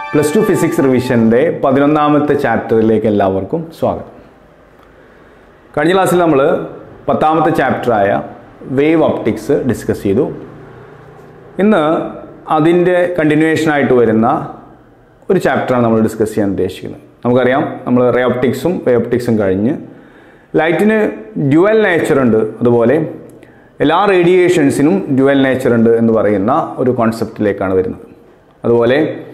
plus two physics റിവിഷൻ്റെ പതിനൊന്നാമത്തെ ചാപ്റ്ററിലേക്ക് എല്ലാവർക്കും സ്വാഗതം കഴിഞ്ഞ ക്ലാസ്സിൽ നമ്മൾ പത്താമത്തെ ചാപ്റ്ററായ വേവ് ഒപ്റ്റിക്സ് ഡിസ്കസ് ചെയ്തു ഇന്ന് അതിൻ്റെ കണ്ടിന്യൂവേഷനായിട്ട് വരുന്ന ഒരു ചാപ്റ്ററാണ് നമ്മൾ ഡിസ്കസ് ചെയ്യാൻ ഉദ്ദേശിക്കുന്നത് നമുക്കറിയാം നമ്മൾ റേ ഒപ്റ്റിക്സും വേ ഒപ്റ്റിക്സും കഴിഞ്ഞ് ലൈറ്റിന് ഡ്യുവൽ നേച്ചർ ഉണ്ട് അതുപോലെ എല്ലാ റേഡിയേഷൻസിനും ഡ്യുവൽ നേച്ചർ ഉണ്ട് എന്ന് പറയുന്ന ഒരു കോൺസെപ്റ്റിലേക്കാണ് വരുന്നത് അതുപോലെ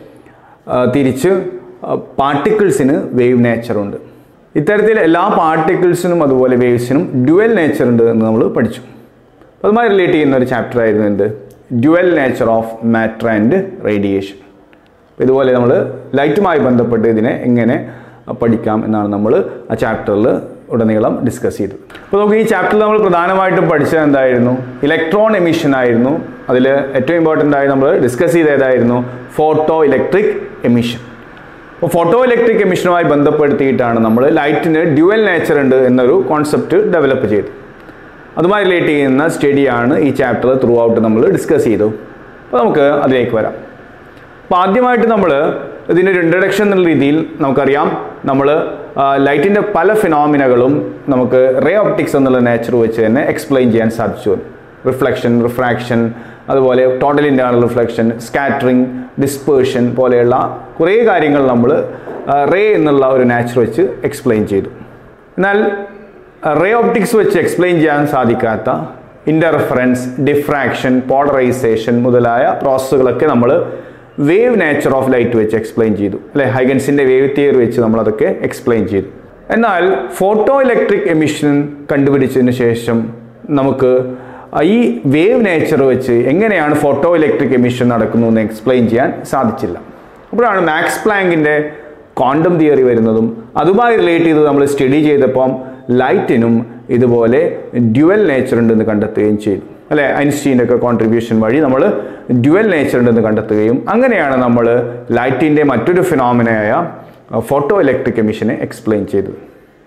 ആ, തിരിച്ച് പാർട്ടിക്കിൾസിന് വേവ് നേച്ചറുണ്ട് ഇത്തരത്തിൽ എല്ലാ പാർട്ടിക്കിൾസിനും അതുപോലെ വേവ്സിനും ഡ്യുവൽ നേച്ചർ ഉണ്ട് എന്ന് നമ്മൾ പഠിച്ചു അപ്പോൾ അതുമായി റിലേറ്റ് ചെയ്യുന്ന ഒരു ചാപ്റ്റർ ആയിരുന്നു എന്ത് dual nature of matter and radiation അപ്പോൾ ഇതുപോലെ നമ്മൾ ലൈറ്റുമായി ബന്ധപ്പെട്ട് ഇതിനെ എങ്ങനെ പഠിക്കാം എന്നാണ് നമ്മൾ ആ ചാപ്റ്ററിൽ ഉടനീളം ഡിസ്കസ് ചെയ്തത് അപ്പോൾ നമുക്ക് ഈ ചാപ്റ്ററിൽ നമ്മൾ പ്രധാനമായിട്ടും പഠിച്ചത് എന്തായിരുന്നു ഇലക്ട്രോൺ എമിഷൻ ആയിരുന്നു അതിൽ ഏറ്റവും ഇമ്പോർട്ടൻ്റ് ആയി നമ്മൾ ഡിസ്കസ് ചെയ്ത ഏതായിരുന്നു ഫോട്ടോ ഇലക്ട്രിക് എമിഷൻ അപ്പോൾ ഫോട്ടോ ഇലക്ട്രിക് എമിഷനുമായി ബന്ധപ്പെടുത്തിയിട്ടാണ് നമ്മൾ ലൈറ്റിന് ഡ്യുവൽ നേച്ചർ ഉണ്ട് എന്നൊരു കോൺസെപ്റ്റ് ഡെവലപ്പ് ചെയ്തത് അതുമായി റിലേറ്റ് ചെയ്യുന്ന സ്റ്റഡിയാണ് ഈ ചാപ്റ്റർ ത്രൂ ഔട്ട് നമ്മൾ ഡിസ്കസ് ചെയ്തു അപ്പോൾ നമുക്ക് അതിലേക്ക് വരാം അപ്പോൾ ആദ്യമായിട്ട് നമ്മൾ ഇതിൻ്റെ ഒരു ഇൻട്രഡക്ഷൻ എന്നുള്ള രീതിയിൽ നമുക്കറിയാം നമ്മൾ ലൈറ്റിൻ്റെ പല ഫിനോമിനകളും നമുക്ക് റേ ഒപ്റ്റിക്സ് എന്നുള്ള നേച്ചർ വെച്ച് തന്നെ എക്സ്പ്ലെയിൻ ചെയ്യാൻ സാധിച്ചു റിഫ്ലക്ഷൻ റിഫ്രാക്ഷൻ അതുപോലെ total internal reflection scattering dispersion പോലെയുള്ള കുറേ കാര്യങ്ങൾ നമ്മൾ റേ എന്നുള്ള ഒരു നേച്ചർ വെച്ച് എക്സ്പ്ലെയിൻ ചെയ്തു എന്നാൽ റേ ഒപ്റ്റിക്സ് വെച്ച് എക്സ്പ്ലെയിൻ ചെയ്യാൻ സാധിക്കാത്ത ഇൻ്റർഫറൻസ് ഡിഫ്രാക്ഷൻ പോളറൈസേഷൻ മുതലായ പ്രോസസ്സുകളൊക്കെ നമ്മൾ വേവ് നേച്ചർ ഓഫ് ലൈറ്റ് വെച്ച് എക്സ്പ്ലെയിൻ ചെയ്തു അല്ലെ ഹൈഗൻസിൻ്റെ വേവ് തിയറി വെച്ച് നമ്മളതൊക്കെ എക്സ്പ്ലെയിൻ ചെയ്തു എന്നാൽ ഫോട്ടോ ഇലക്ട്രിക് എമിഷൻ കണ്ടുപിടിച്ചതിന് ശേഷം നമുക്ക് ഈ വേവ് നേച്ചർ വെച്ച് എങ്ങനെയാണ് ഫോട്ടോ ഇലക്ട്രിക് എമിഷൻ നടക്കുന്നു എന്ന് എക്സ്പ്ലെയിൻ ചെയ്യാൻ സാധിച്ചില്ല അപ്പോഴാണ് മാക്സ് പ്ലാങ്കിൻ്റെ ക്വാണ്ടം തിയറി വരുന്നതും അതുമായി റിലേറ്റ് ചെയ്ത് നമ്മൾ സ്റ്റഡി ചെയ്തപ്പം ലൈറ്റിനും ഇതുപോലെ ഡ്യുവൽ നേച്ചർ ഉണ്ടെന്ന് കണ്ടെത്തുകയും ചെയ്തു അല്ലെ ഐൻസ്റ്റീൻ്റെ ഒക്കെ കോൺട്രിബ്യൂഷൻ വഴി നമ്മൾ ഡ്യുവൽ നേച്ചർ ഉണ്ടെന്ന് കണ്ടെത്തുകയും അങ്ങനെയാണ് നമ്മൾ ലൈറ്റിൻ്റെ മറ്റൊരു ഫിനോമിനയായ ഫോട്ടോ ഇലക്ട്രിക് എമിഷനെ എക്സ്പ്ലെയിൻ ചെയ്തത്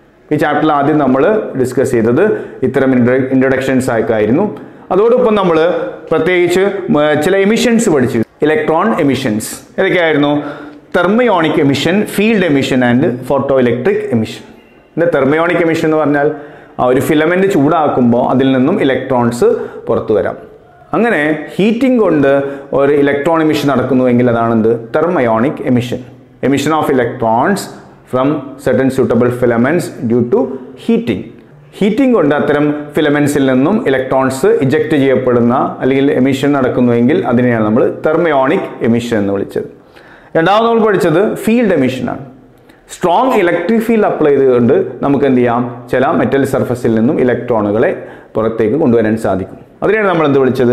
ഈ ചാപ്റ്ററിൽ ആദ്യം നമ്മൾ ഡിസ്കസ് ചെയ്തത് ഇത്തരം ഇൻട്രൊഡക്ഷൻസ് ആയിരുന്നു അതോടൊപ്പം നമ്മൾ പ്രത്യേകിച്ച് ഉം, ചില എമിഷൻസ് പഠിച്ചു ഇലക്ട്രോൺ എമിഷൻസ് ഏതൊക്കെയായിരുന്നു thermionic emission field emission and photo electric emission ഇതിൻ്റെ തെർമയോണിക് എമിഷൻ എന്ന് പറഞ്ഞാൽ ആ ഒരു ഫിലമെൻ്റ് ചൂടാക്കുമ്പോൾ അതിൽ നിന്നും ഇലക്ട്രോൺസ് പുറത്തു വരാം അങ്ങനെ ഹീറ്റിംഗ് കൊണ്ട് ഒരു ഇലക്ട്രോൺ എമിഷൻ നടക്കുന്നുവെങ്കിൽ അതാണെന്ത് thermionic emission emission of electrons from certain suitable filaments due to heating heating കൊണ്ട് അത്തരം ഫിലമെൻസിൽ നിന്നും ഇലക്ട്രോൺസ് ഇജക്റ്റ് ചെയ്യപ്പെടുന്ന അല്ലെങ്കിൽ എമിഷൻ നടക്കുന്നുവെങ്കിൽ അതിനെയാണ് നമ്മൾ തെർമയോണിക് എമിഷൻ എന്ന് വിളിച്ചത് രണ്ടാമത് നമ്മൾ പഠിച്ചത് ഫീൽഡ് എമിഷനാണ് സ്ട്രോങ് ഇലക്ട്രിക് ഫീൽഡ് അപ്ലൈ ചെയ്തുകൊണ്ട് നമുക്ക് എന്ത് ചെയ്യാം ചില മെറ്റൽ സർഫസിൽ നിന്നും ഇലക്ട്രോണുകളെ പുറത്തേക്ക് കൊണ്ടുവരാൻ സാധിക്കും അതിനെയാണ് നമ്മൾ എന്ത് വിളിച്ചത്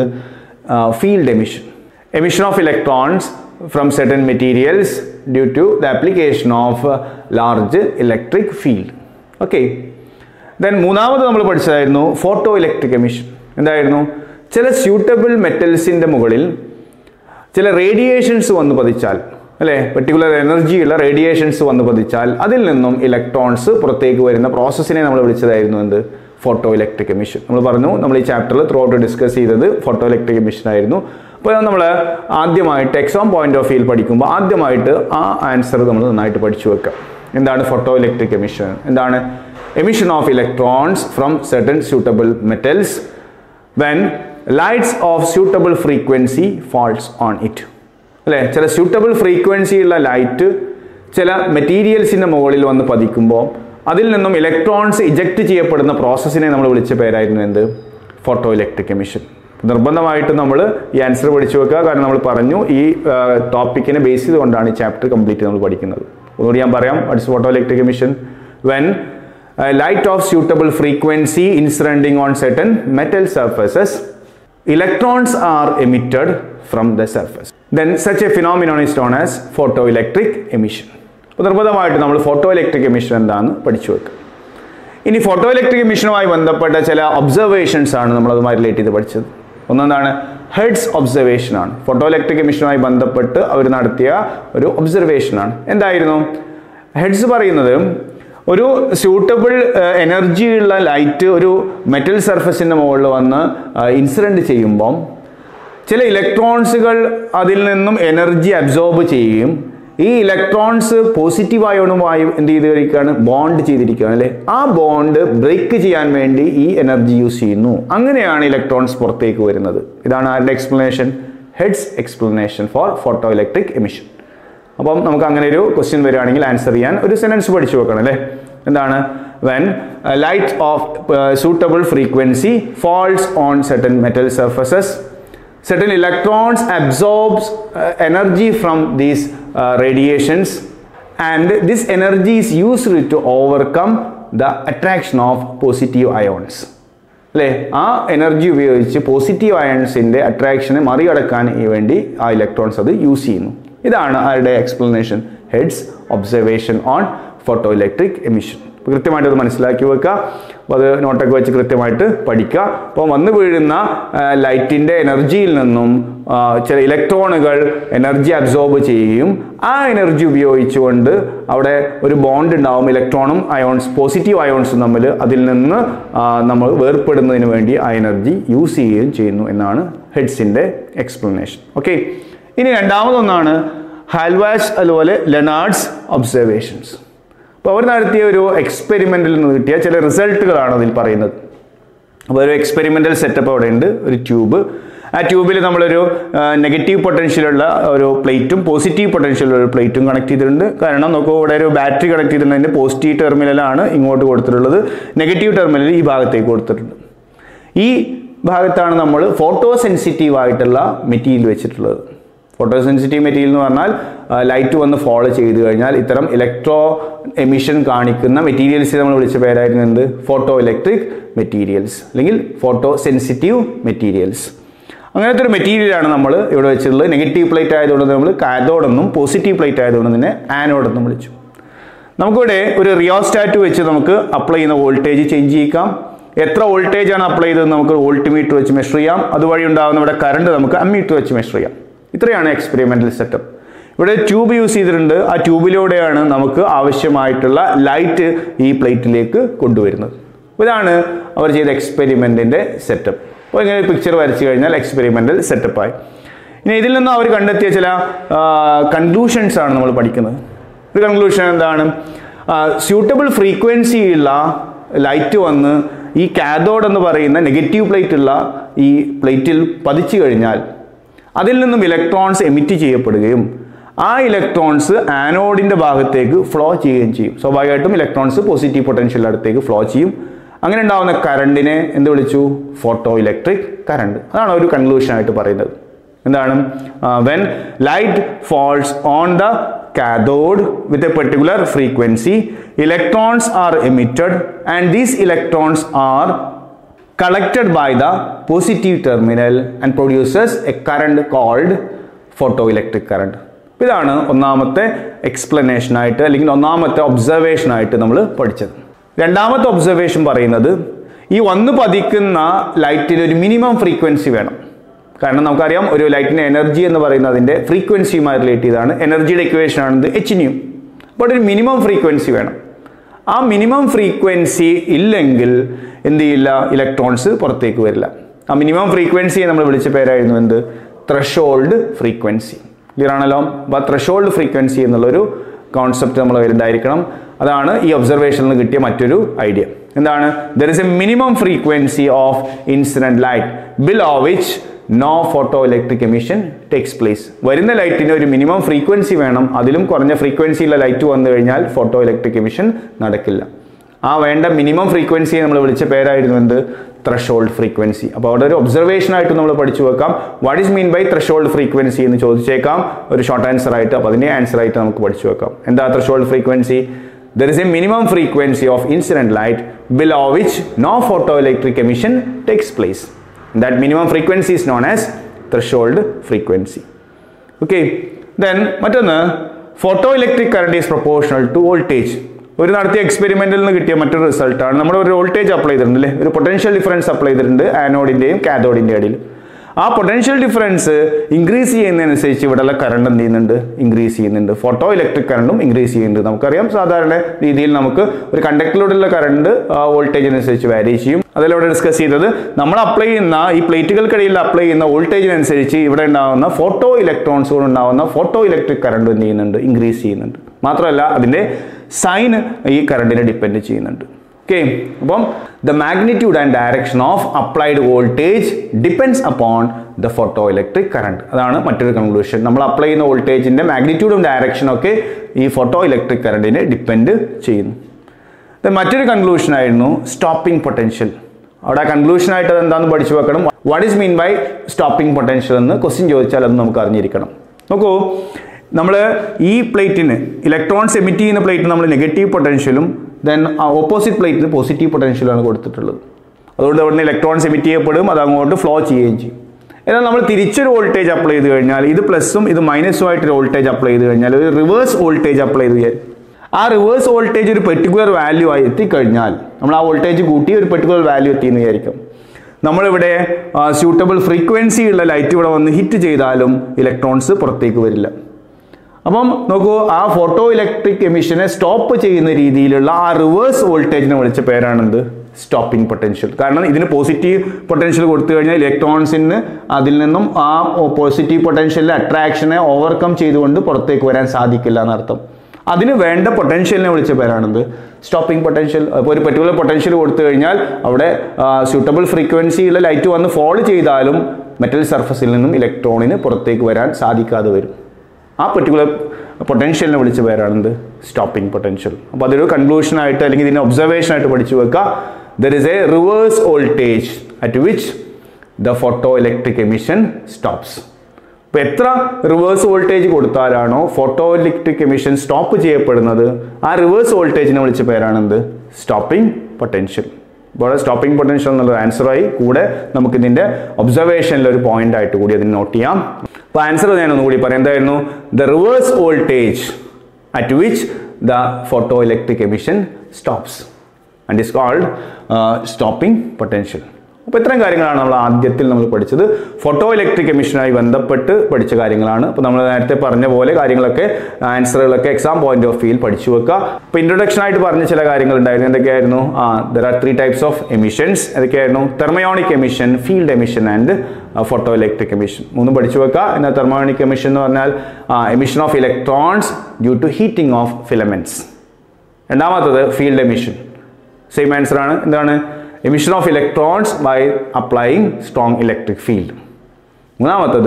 field emission emission of electrons from certain materials due to the application of large electric field okay then മൂന്നാമത് നമ്മൾ പഠിച്ചതായിരുന്നു ഫോട്ടോ ഇലക്ട്രിക് എമിഷൻ എന്തായിരുന്നു ചില സ്യൂട്ടബിൾ മെറ്റൽസിൻ്റെ മുകളിൽ ചില റേഡിയേഷൻസ് വന്ന് പതിച്ചാൽ അല്ലേ പെർട്ടിക്കുലർ എനർജിയുള്ള റേഡിയേഷൻസ് വന്ന് പതിച്ചാൽ അതിൽ നിന്നും ഇലക്ട്രോൺസ് പുറത്തേക്ക് വരുന്ന പ്രോസസ്സിനെ നമ്മൾ വിളിച്ചതായിരുന്നു എന്ത് ഫോട്ടോ ഇലക്ട്രിക് എമിഷൻ നമ്മൾ പറഞ്ഞു നമ്മൾ ഈ ചാപ്റ്ററിൽ ത്രൂ ഔട്ട് ഡിസ്കസ് ചെയ്തത് ഫോട്ടോ ഇലക്ട്രിക് എമിഷൻ ആയിരുന്നു അപ്പോൾ നമ്മൾ ആദ്യമായിട്ട് എക്സാം പോയിന്റ് ഓഫ് വ്യൂ പഠിക്കുമ്പോൾ ആദ്യമായിട്ട് ആ ആൻസർ നമ്മൾ നന്നായിട്ട് പഠിച്ചു വെക്കാം എന്താണ് ഫോട്ടോ ഇലക്ട്രിക് എമിഷൻ എന്താണ് emission of electrons from certain suitable metals when lights of suitable frequency falls on it അല്ലേ ചില സ്യൂട്ടബിൾ ഫ്രീക്വൻസി ഉള്ള ലൈറ്റ് ചില മെറ്റീരിയൽസിൻ്റെ മുകളിൽ വന്ന് പതിക്കുമ്പോൾ അതിൽ നിന്നും ഇലക്ട്രോൺസ് ഇജക്റ്റ് ചെയ്യപ്പെടുന്ന പ്രോസസ്സിനെ നമ്മൾ വിളിച്ച പേരായിരുന്നു എന്ത് ഫോട്ടോ ഇലക്ട്രിക് എമിഷൻ നിർബന്ധമായിട്ടും നമ്മൾ ഈ ആൻസർ പഠിച്ചു വെക്കുക കാരണം നമ്മൾ പറഞ്ഞു ഈ ടോപ്പിക്കിനെ ബേസ് ചെയ്തുകൊണ്ടാണ് ഈ ചാപ്റ്റർ കംപ്ലീറ്റ് നമ്മൾ പഠിക്കുന്നത് ഒന്നുകൂടി ഞാൻ പറയാം what's photo electric emission when light of suitable frequency incidentting on certain metal surfaces electrons are emitted from the surface then such a phenomenon is known as photoelectric emission അപ്പോൾ നിർബന്ധമായിട്ട് നമ്മൾ photo electric emission എന്താണെന്ന് പഠിച്ചു വെക്കുക ഇനി photo electric എമിഷനുമായി ബന്ധപ്പെട്ട ചില ഒബ്സർവേഷൻസ് ആണ് നമ്മൾ അതുമായി റിലേറ്റ് ചെയ്ത് പഠിച്ചത് ഒന്നെന്താണ് ഹെഡ്സ് ഒബ്സർവേഷൻ ആണ് ഫോട്ടോ ഇലക്ട്രിക് എമിഷനുമായി ബന്ധപ്പെട്ട് അവർ നടത്തിയ ഒരു ഒബ്സർവേഷൻ ആണ് എന്തായിരുന്നു ഹെഡ്സ് പറയുന്നത് ഒരു സ്യൂട്ടബിൾ എനർജി ഉള്ള ലൈറ്റ് ഒരു മെറ്റൽ സർഫസിൻ്റെ മുകളിൽ വന്ന് ഇൻസിഡൻറ്റ് ചെയ്യുമ്പം ചില ഇലക്ട്രോൺസുകൾ അതിൽ നിന്നും എനർജി അബ്സോർബ് ചെയ്യുകയും ഈ ഇലക്ട്രോൺസ് പോസിറ്റീവ് അയോണുമായി എന്ത് ചെയ്തിരിക്കുകയാണ് ബോണ്ട് ചെയ്തിരിക്കുകയാണ് അല്ലേ ആ ബോണ്ട് ബ്രേക്ക് ചെയ്യാൻ വേണ്ടി ഈ എനർജി യൂസ് ചെയ്യുന്നു അങ്ങനെയാണ് ഇലക്ട്രോൺസ് പുറത്തേക്ക് വരുന്നത് ഇതാണ് ആരുടെ explanation Hertz explanation for photo electric emission അപ്പം നമുക്ക് അങ്ങനെ ഒരു ക്വസ്റ്റ്യൻ വരികയാണെങ്കിൽ ആൻസർ ചെയ്യാൻ ഒരു സെൻറ്റൻസ് പഠിച്ചു വെക്കണം അല്ലേ എന്താണ് when light of suitable frequency falls on certain metal surfaces certain electrons absorbs uh, energy from these uh, radiations and this energy is used to overcome the attraction of positive ions അല്ലേ ആ energy ഉപയോഗിച്ച് positive അയൺസിൻ്റെ അട്രാക്ഷനെ മറികടക്കാൻ ഈ വേണ്ടി ആ electrons അത് use ചെയ്യുന്നു ഇതാണ് ആരുടെ explanation Hertz observation on photo electric emission കൃത്യമായിട്ട് അത് മനസ്സിലാക്കി വെക്കുക അപ്പോൾ അത് നോട്ടൊക്കെ വെച്ച് കൃത്യമായിട്ട് പഠിക്കുക അപ്പോൾ വന്നു വീഴുന്ന ലൈറ്റിൻ്റെ എനർജിയിൽ നിന്നും ആ, ചില ഇലക്ട്രോണുകൾ എനർജി അബ്സോർബ് ചെയ്യുകയും ആ എനർജി ഉപയോഗിച്ചുകൊണ്ട് അവിടെ ഒരു ബോണ്ട് ഉണ്ടാവും ഇലക്ട്രോണും അയോൺസ് പോസിറ്റീവ് അയോൺസും തമ്മിൽ അതിൽ നിന്ന് ആ, നമ്മൾ വേർപ്പെടുന്നതിന് വേണ്ടി ആ എനർജി യൂസ് ചെയ്യുകയും ചെയ്യുന്നു എന്നാണ് ഹെഡ്സിൻ്റെ എക്സ്പ്ലനേഷൻ ഓക്കെ ഇനി രണ്ടാമതൊന്നാണ് ഹാൽവാഷ് അതുപോലെ ലെനാർഡ്സ് ഒബ്സർവേഷൻസ് അപ്പോൾ അവർ നടത്തിയ ഒരു എക്സ്പെരിമെൻറ്റിൽ നിന്ന് കിട്ടിയ ചില റിസൾട്ടുകളാണ് അതിൽ പറയുന്നത് അപ്പോൾ ഒരു എക്സ്പെരിമെൻ്റൽ സെറ്റപ്പ് അവിടെ ഉണ്ട് ഒരു ട്യൂബ് ആ ട്യൂബിൽ നമ്മളൊരു നെഗറ്റീവ് പൊട്ടൻഷ്യലുള്ള ഒരു പ്ലേറ്റും പോസിറ്റീവ് പൊട്ടൻഷ്യലുള്ള ഒരു പ്ലേറ്റും കണക്ട് ചെയ്തിട്ടുണ്ട് കാരണം നോക്കൂ ഇവിടെ ഒരു ബാറ്ററി കണക്ട് ചെയ്തിട്ടുണ്ടതിൻ്റെ പോസിറ്റീവ് ടെർമിനലാണ് ഇങ്ങോട്ട് കൊടുത്തിട്ടുള്ളത് നെഗറ്റീവ് ടെർമിനൽ ഈ ഭാഗത്തേക്ക് കൊടുത്തിട്ടുണ്ട് ഈ ഭാഗത്താണ് നമ്മൾ ഫോട്ടോ സെൻസിറ്റീവ് ആയിട്ടുള്ള മെറ്റീരിയൽ വെച്ചിട്ടുള്ളത് ഫോട്ടോ സെൻസിറ്റീവ് മെറ്റീരിയൽ എന്ന് പറഞ്ഞാൽ ലൈറ്റ് വന്ന് ഫോളോ ചെയ്ത് കഴിഞ്ഞാൽ ഇത്തരം ഇലക്ട്രോ എമിഷൻ കാണിക്കുന്ന മെറ്റീരിയൽസ് നമ്മൾ വിളിച്ച പേരായിരുന്നു എന്ത് ഫോട്ടോ ഇലക്ട്രിക് മെറ്റീരിയൽസ് അല്ലെങ്കിൽ ഫോട്ടോ സെൻസിറ്റീവ് മെറ്റീരിയൽസ് അങ്ങനത്തെ ഒരു മെറ്റീരിയലാണ് നമ്മൾ ഇവിടെ വെച്ചിട്ടുള്ളത് നെഗറ്റീവ് പ്ലേറ്റ് ആയതുകൊണ്ട് നമ്മൾ കാഥോഡ് എന്നും പോസിറ്റീവ് പ്ലേറ്റ് ആയതുകൊണ്ട് തന്നെ ആനോഡ് എന്നും വിളിച്ചു നമുക്കിവിടെ ഒരു റിയോസ്റ്റാറ്റ് വെച്ച് നമുക്ക് അപ്ലൈ ചെയ്യുന്ന വോൾട്ടേജ് ചേഞ്ച് ചെയ്യിക്കാം എത്ര വോൾട്ടേജ് ആണ് അപ്ലൈ ചെയ്തത് നമുക്ക് വോൾട്ട് മീറ്റർ വെച്ച് മെഷർ ചെയ്യാം അതുവഴി ഉണ്ടാകുന്ന ഇവിടെ കറണ്ട് നമുക്ക് അമ്മീറ്റർ വെച്ച് മെഷർ ചെയ്യാം ഇത്രയാണ് എക്സ്പെരിമെന്റൽ സെറ്റപ്പ് ഇവിടെ ട്യൂബ് യൂസ് ചെയ്തിട്ടുണ്ട് ആ ട്യൂബിലൂടെയാണ് നമുക്ക് ആവശ്യമായിട്ടുള്ള ലൈറ്റ് ഈ പ്ലേറ്റിലേക്ക് കൊണ്ടുവരുന്നത് ഇതാണ് അവർ ചെയ്ത എക്സ്പെരിമെന്റിന്റെ സെറ്റപ്പ് അപ്പോൾ ഇങ്ങനെ പിക്ചർ വരച്ചു കഴിഞ്ഞാൽ എക്സ്പെരിമെന്റൽ സെറ്റപ്പായി ഇനി ഇതിൽ നിന്ന് അവർ കണ്ടെത്തിയ ചില കൺക്ലൂഷൻസ് ആണ് നമ്മൾ പഠിക്കുന്നത് ഒരു കൺക്ലൂഷൻ എന്താണ് സ്യൂട്ടബിൾ ഫ്രീക്വൻസി ഉള്ള ലൈറ്റ് വന്ന് ഈ കാഥോഡ് എന്ന് പറയുന്ന നെഗറ്റീവ് പ്ലേറ്റ് ഉള്ള ഈ പ്ലേറ്റിൽ പതിച്ചു കഴിഞ്ഞാൽ അതിൽ നിന്നും ഇലക്ട്രോൺസ് എമിറ്റ് ചെയ്യപ്പെടുകയും ആ ഇലക്ട്രോൺസ് ആനോഡിൻ്റെ ഭാഗത്തേക്ക് ഫ്ലോ ചെയ്യുകയും ചെയ്യും സ്വാഭാവികമായിട്ടും ഇലക്ട്രോൺസ് പോസിറ്റീവ് പൊട്ടൻഷ്യൽ അടുത്തേക്ക് ഫ്ലോ ചെയ്യും അങ്ങനെ ഉണ്ടാവുന്ന കറണ്ടിനെ എന്ത് വിളിച്ചു ഫോട്ടോ ഇലക്ട്രിക് കറണ്ട് അതാണ് ഒരു കൺക്ലൂഷൻ ആയിട്ട് പറയുന്നത് എന്താണ് when light falls on the cathode with a particular frequency electrons are emitted and these electrons are collected by the positive terminal and produces a current called photoelectric current ഇതാണ് ഒന്നാമത്തെ explanation ആയിട്ട് അല്ലെങ്കിൽ ഒന്നാമത്തെ observation ആയിട്ട് നമ്മൾ പഠിച്ചത് രണ്ടാമത്തെ observation പറയുന്നത് ഈ വന്ന് പതിക്കുന്ന ലൈറ്റിന് ഒരു മിനിമം ഫ്രീക്വൻസി വേണം കാരണം നമുക്കറിയാം ഒരു ലൈറ്റിന്റെ എനർജി എന്ന് പറയുന്നത് അതിന്റെ ഫ്രീക്വൻസിയുമായി റിലേറ്റ് ചെയ്താണ് എനർജിയുടെ ഇക്വേഷൻ ആണെന്ന് എച്ച് ന്യൂ അപ്പോൾ ഒരു മിനിമം ഫ്രീക്വൻസി വേണം ആ മിനിമം ഫ്രീക്വൻസി ഇല്ലെങ്കിൽ എന്ത് ചെയ്യില്ല ഇലക്ട്രോൺസ് പുറത്തേക്ക് വരില്ല ആ മിനിമം ഫ്രീക്വൻസിയെ നമ്മൾ വിളിച്ച പേരായിരുന്നു എന്ത് ത്രഷോൾഡ് ഫ്രീക്വൻസി ക്ലിയർ ആണല്ലോ അപ്പോൾ ത്രഷോൾഡ് ഫ്രീക്വൻസി എന്നുള്ളൊരു കോൺസെപ്റ്റ് നമ്മൾ ഉണ്ടായിരിക്കണം അതാണ് ഈ ഒബ്സർവേഷനിൽ നിന്ന് കിട്ടിയ മറ്റൊരു ഐഡിയ എന്താണ് there is a minimum frequency of incident light below which no photo electric emission takes place വരുന്ന ലൈറ്റിന് ഒരു മിനിമം ഫ്രീക്വൻസി വേണം അതിലും കുറഞ്ഞ ഫ്രീക്വൻസിയുള്ള ലൈറ്റ് വന്നു കഴിഞ്ഞാൽ ഫോട്ടോ ഇലക്ട്രിക് എമിഷൻ നടക്കില്ല ആ വേണ്ട മിനിമം ഫ്രീക്വൻസിയെ നമ്മൾ വിളിച്ച പേരായിരുന്നു എന്ത് ത്രഷോൾഡ് ഫ്രീക്വൻസി അപ്പോൾ അവിടെ ഒരു ഒബ്സർവേഷൻ ആയിട്ട് നമ്മൾ പഠിച്ചു വെക്കാം what is mean by threshold frequency എന്ന് ചോദിച്ചേക്കാം ഒരു ഷോർട്ട് ആൻസർ ആയിട്ട് അപ്പോൾ അതിൻ്റെ ആൻസർ ആയിട്ട് നമുക്ക് പഠിച്ചു വെക്കാം എന്താ threshold frequency there is a minimum frequency of incident light below which no photo electric emission takes place that minimum frequency is known as threshold frequency okay then മറ്റൊന്ന് photo electric current is proportional to voltage ഒരു നടത്തിയ എക്സ്പെരിമെന്റിൽ നിന്ന് കിട്ടിയ മറ്റൊരു റിസൾട്ടാണ് നമ്മൾ ഒരു voltage apply ചെയ്തിട്ടുണ്ട് അല്ലേ ഒരു പൊട്ടൻഷ്യൽ ഡിഫറൻസ് അപ്ലൈ ചെയ്തിട്ടുണ്ട് ആനോഡിന്റെയും കാഥോഡിന്റെ ഇടയിൽ ആ പൊട്ടൻഷ്യൽ ഡിഫറൻസ് ഇൻക്രീസ് ചെയ്യുന്നതിനനുസരിച്ച് ഇവിടെയുള്ള കറണ്ട് എന്ത് ചെയ്യുന്നുണ്ട് ഇൻക്രീസ് ചെയ്യുന്നുണ്ട് ഫോട്ടോ ഇലക്ട്രിക് കറണ്ടും ഇൻക്രീസ് ചെയ്യുന്നുണ്ട് നമുക്കറിയാം സാധാരണ രീതിയിൽ നമുക്ക് ഒരു കണ്ടക്ടറിലൂടെയുള്ള കറണ്ട് വോൾട്ടേജിനനുസരിച്ച് വാരി ചെയ്യും അതിൽ ഇവിടെ ഡിസ്കസ് ചെയ്തത് നമ്മൾ അപ്ലൈ ചെയ്യുന്ന ഈ പ്ലേറ്റുകൾക്കിടയിൽ അപ്ലൈ ചെയ്യുന്ന വോൾട്ടേജിനനുസരിച്ച് ഇവിടെ ഉണ്ടാകുന്ന ഫോട്ടോ ഇലക്ട്രോൺസ് കൊണ്ട് ഉണ്ടാകുന്ന ഫോട്ടോ ഇലക്ട്രിക് കറണ്ട് എന്ത് ചെയ്യുന്നുണ്ട് ഇൻക്രീസ് ചെയ്യുന്നുണ്ട് മാത്രമല്ല അതിൻ്റെ സൈൻ ഈ കറണ്ടിനെ ഡിപ്പെൻഡ് ചെയ്യുന്നുണ്ട് ഓക്കെ അപ്പം the magnitude and direction of applied voltage depends upon the photo electric current അതാണ് മറ്റൊരു കൺക്ലൂഷൻ നമ്മൾ അപ്ലൈ ചെയ്യുന്ന വോൾട്ടേജിന്റെ മാഗ്നിറ്റ്യൂഡും ഡയറക്ഷനും ഒക്കെ ഈ ഫോട്ടോ ഇലക്ട്രിക് കറണ്ടിനെ ഡിപ്പെൻഡ് ചെയ്യുന്നു Then മറ്റൊരു കൺക്ലൂഷൻ ആയിരുന്നു സ്റ്റോപ്പിംഗ് പൊട്ടൻഷ്യൽ അവിടെ കൺക്ലൂഷൻ ആയിട്ട് അത് എന്താണെന്ന് പഠിച്ചു വെക്കണം what is mean by stopping potential എന്ന് ക്വസ്റ്റ്യൻ ചോദിച്ചാൽ അത് നമുക്ക് അറിഞ്ഞിരിക്കണം നോക്കൂ നമ്മൾ ഈ പ്ലേറ്റിന് ഇലക്ട്രോൺസ് എമിറ്റ് ചെയ്യുന്ന പ്ലേറ്റിന് നമ്മൾ നെഗറ്റീവ് പൊട്ടൻഷ്യലും ദെൻ ഓപ്പോസിറ്റ് പ്ലേറ്റിന് പോസിറ്റീവ് പൊട്ടൻഷ്യലാണ് കൊടുത്തിട്ടുള്ളത് അതുകൊണ്ട് അവിടുന്ന് ഇലക്ട്രോൺസ് എമിറ്റ് ചെയ്യപ്പെടും അത് അങ്ങോട്ട് ഫ്ലോ ചെയ്യുകയും ചെയ്യും എന്നാൽ നമ്മൾ തിരിച്ചൊരു വോൾട്ടേജ് അപ്ലൈ ചെയ്ത് കഴിഞ്ഞാൽ ഇത് പ്ലസും ഇത് മൈനസും ആയിട്ട് ഒരു വോൾട്ടേജ് അപ്ലൈ ചെയ്ത് കഴിഞ്ഞാൽ ഒരു റിവേഴ്സ് വോൾട്ടേജ് അപ്ലൈ ചെയ്ത് കഴിഞ്ഞാൽ ആ റിവേഴ്സ് വോൾട്ടേജ് ഒരു പെർട്ടിക്കുലർ വാല്യൂ ആയി എത്തിക്കഴിഞ്ഞാൽ നമ്മൾ ആ വോൾട്ടേജ് കൂട്ടി ഒരു പെർട്ടിക്കുലർ വാല്യൂ എത്തിയെന്ന് വിചാരിക്കും നമ്മളിവിടെ സ്യൂട്ടബിൾ ഫ്രീക്വൻസി ഉള്ള ലൈറ്റ് ഇവിടെ വന്ന് ഹിറ്റ് ചെയ്താലും ഇലക്ട്രോൺസ് പുറത്തേക്ക് വരില്ല അപ്പം നോക്കൂ ആ ഫോട്ടോ ഇലക്ട്രിക് എമിഷനെ സ്റ്റോപ്പ് ചെയ്യുന്ന രീതിയിലുള്ള ആ റിവേഴ്സ് വോൾട്ടേജിനെ വിളിച്ച പേരാണെന്ത് സ്റ്റോപ്പിംഗ് പൊട്ടൻഷ്യൽ കാരണം ഇതിന് പോസിറ്റീവ് പൊട്ടൻഷ്യൽ കൊടുത്തു കഴിഞ്ഞാൽ ഇലക്ട്രോൺസിന് അതിൽ നിന്നും ആ പോസിറ്റീവ് പൊട്ടൻഷ്യലിലെ അട്രാക്ഷനെ ഓവർകം ചെയ്തുകൊണ്ട് പുറത്തേക്ക് വരാൻ സാധിക്കില്ല എന്നർത്ഥം അതിന് വേണ്ട പൊട്ടൻഷ്യലിനെ വിളിച്ച പേരാണെന്ത് സ്റ്റോപ്പിംഗ് പൊട്ടൻഷ്യൽ അപ്പോൾ ഒരു പെർട്ടിക്കുലർ പൊട്ടൻഷ്യൽ കൊടുത്തു കഴിഞ്ഞാൽ അവിടെ സ്യൂട്ടബിൾ ഫ്രീക്വൻസിയുള്ള ലൈറ്റ് വന്ന് ഫോൾ ചെയ്താലും മെറ്റൽ സർഫസിൽ നിന്നും ഇലക്ട്രോണിന് പുറത്തേക്ക് വരാൻ സാധിക്കാതെ വരും ആ പെർട്ടിക്കുലർ പൊട്ടൻഷ്യലിനെ വിളിച്ച പേരാണെന്ത് സ്റ്റോപ്പിംഗ് പൊട്ടൻഷ്യൽ അപ്പോൾ അതൊരു കൺക്ലൂഷൻ ആയിട്ട് അല്ലെങ്കിൽ ഇതിനെ ഒബ്സർവേഷൻ ആയിട്ട് പഠിച്ചു വെക്കുക there is a reverse voltage at which the photo electric emission stops അപ്പോൾ എത്ര റിവേഴ്സ് വോൾട്ടേജ് കൊടുത്താലാണോ ഫോട്ടോ ഇലക്ട്രിക് എമിഷൻ സ്റ്റോപ്പ് ചെയ്യപ്പെടുന്നത് ആ റിവേഴ്സ് വോൾട്ടേജിനെ വിളിച്ച പേരാണെന്ത് സ്റ്റോപ്പിംഗ് പൊട്ടൻഷ്യൽ ഇപ്പോൾ സ്റ്റോപ്പിംഗ് പൊട്ടൻഷ്യൽ എന്നുള്ള ആൻസറായി കൂടെ നമുക്ക് ഇതിൻ്റെ ഒബ്സർവേഷനിൽ ഒരു പോയിന്റ് ആയിട്ട് കൂടി അതിന് നോട്ട് ചെയ്യാം അപ്പോൾ ആൻസർ ഞാൻ ഒന്നുകൂടി പറയാം എന്തായിരുന്നു the reverse voltage at which the photo electric emission stops and is called stopping potential അപ്പോൾ ഇത്രയും കാര്യങ്ങളാണ് നമ്മൾ ആദ്യത്തിൽ നമ്മൾ പഠിച്ചത് ഫോട്ടോ ഇലക്ട്രിക് എമിഷനുമായി ബന്ധപ്പെട്ട് പഠിച്ച കാര്യങ്ങളാണ് അപ്പോൾ നമ്മൾ നേരത്തെ പറഞ്ഞ പോലെ കാര്യങ്ങളൊക്കെ ആൻസറുകളൊക്കെ എക്സാം പോയിന്റ് ഓഫ് വ്യൂയിൽ പഠിച്ചു വെക്കുക അപ്പോൾ ഇൻട്രൊഡക്ഷൻ ആയിട്ട് പറഞ്ഞ ചില കാര്യങ്ങൾ ഉണ്ടായിരുന്നു എന്തൊക്കെയായിരുന്നു ആ there are three types of emissions ഏതൊക്കെയായിരുന്നു thermionic emission field emission and photo electric emission മൂന്നും പഠിച്ചു വെക്കുക എന്നാൽ തെർമയോണിക് എമിഷൻ എന്ന് പറഞ്ഞാൽ emission of electrons due to heating of filaments രണ്ടാമത്തത് ഫീൽഡ് എമിഷൻ സെയിം ആൻസർ ആണ് എന്താണ് emission of electrons by applying strong electric field മൂന്നാമത്തത്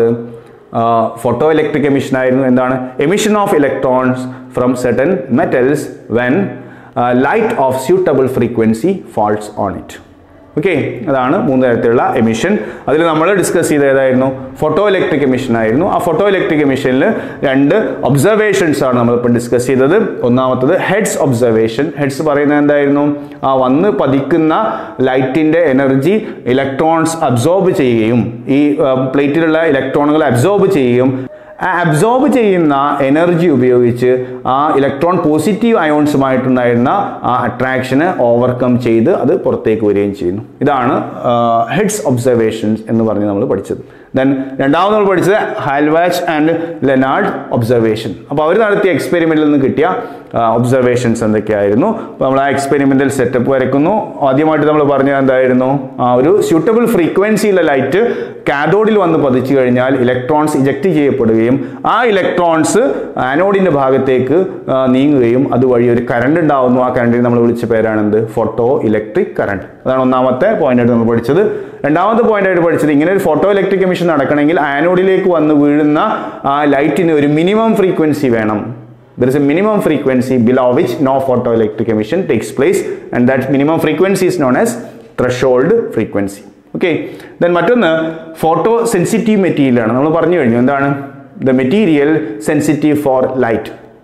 ഫോട്ടോ ഇലക്ട്രിക് എമിഷൻ ആയിരുന്നു എന്താണ് emission of electrons from certain metals when light of suitable frequency falls on it okay അതാണ് മൂന്ന് തരത്തിലുള്ള emission അതിൽ നമ്മൾ ഡിസ്കസ് ചെയ്ത ഏതായിരുന്നു ഫോട്ടോ ഇലക്ട്രിക് എമിഷൻ ആയിരുന്നു ആ ഫോട്ടോ ഇലക്ട്രിക് എമിഷനിൽ രണ്ട് ഒബ്സർവേഷൻസ് ആണ് നമ്മളിപ്പോൾ ഡിസ്കസ് ചെയ്തത് ഒന്നാമത്തത് ഹെഡ്സ് ഒബ്സർവേഷൻ ഹെഡ്സ് പറയുന്നത് എന്തായിരുന്നു ആ വന്ന് പതിക്കുന്ന ലൈറ്റിന്റെ എനർജി ഇലക്ട്രോൺസ് അബ്സോർബ് ചെയ്യുകയും ഈ പ്ലേറ്റിലുള്ള ഇലക്ട്രോണുകൾ അബ്സോർബ് ചെയ്യുകയും ആ അബ്സോർബ് ചെയ്യുന്ന എനർജി ഉപയോഗിച്ച് ആ ഇലക്ട്രോൺ പോസിറ്റീവ് അയോൺസുമായിട്ടുണ്ടായിരുന്ന ആ അട്രാക്ഷനെ ഓവർകം ചെയ്ത് അത് പുറത്തേക്ക് വരികയും ചെയ്യുന്നു ഇതാണ് ഹെഡ്സ് ഒബ്സർവേഷൻസ് എന്ന് പറഞ്ഞ് നമ്മൾ പഠിച്ചത് ദെൻ രണ്ടാമത് നമ്മൾ പഠിച്ചത് ഹാൽവാച്ച് ആൻഡ് ലെനാർഡ് ഒബ്സർവേഷൻ അപ്പോൾ അവർ നടത്തിയ എക്സ്പെരിമെന്റിൽ നിന്ന് കിട്ടിയ ഒബ്സർവേഷൻസ് എന്തൊക്കെയായിരുന്നു അപ്പോൾ നമ്മൾ ആ എക്സ്പെരിമെന്റൽ സെറ്റപ്പ് വരയ്ക്കുന്നു ആദ്യമായിട്ട് നമ്മൾ പറഞ്ഞത് എന്തായിരുന്നു ആ ഒരു സ്യൂട്ടബിൾ ഫ്രീക്വൻസിയിലെ ലൈറ്റ് കാഥോഡിൽ വന്ന് പതിച്ചു കഴിഞ്ഞാൽ ഇലക്ട്രോൺസ് ഇജക്റ്റ് ചെയ്യപ്പെടുകയും ആ ഇലക്ട്രോൺസ് ആനോഡിന്റെ ഭാഗത്തേക്ക് നീങ്ങുകയും അതുവഴി ഒരു കറണ്ട് ഉണ്ടാവുന്നു ആ കറണ്ടിന് നമ്മൾ വിളിച്ച പേരാണെന്ത് ഫോട്ടോ ഇലക്ട്രിക് കറണ്ട് അതാണ് ഒന്നാമത്തെ പോയിന്റ് ആയിട്ട് നമ്മൾ പഠിച്ചത് രണ്ടാമത്തെ പോയിന്റ് ആയിട്ട് പഠിച്ചത് ഇങ്ങനെ ഒരു ഫോട്ടോ ഇലക്ട്രിക് എമിഷൻ നടക്കണമെങ്കിൽ ആനോഡിലേക്ക് വന്ന് വീഴുന്ന ആ ലൈറ്റിന് ഒരു മിനിമം ഫ്രീക്വൻസി വേണം there is a minimum frequency below which no photoelectric emission takes place and that minimum frequency is known as threshold frequency okay then മറ്റൊന്ന് ഫോട്ടോ സെൻസിറ്റീവ് മെറ്റീരിയൽ ആണ് നമ്മൾ പറഞ്ഞു കഴിഞ്ഞു എന്താണ് the material sensitive for light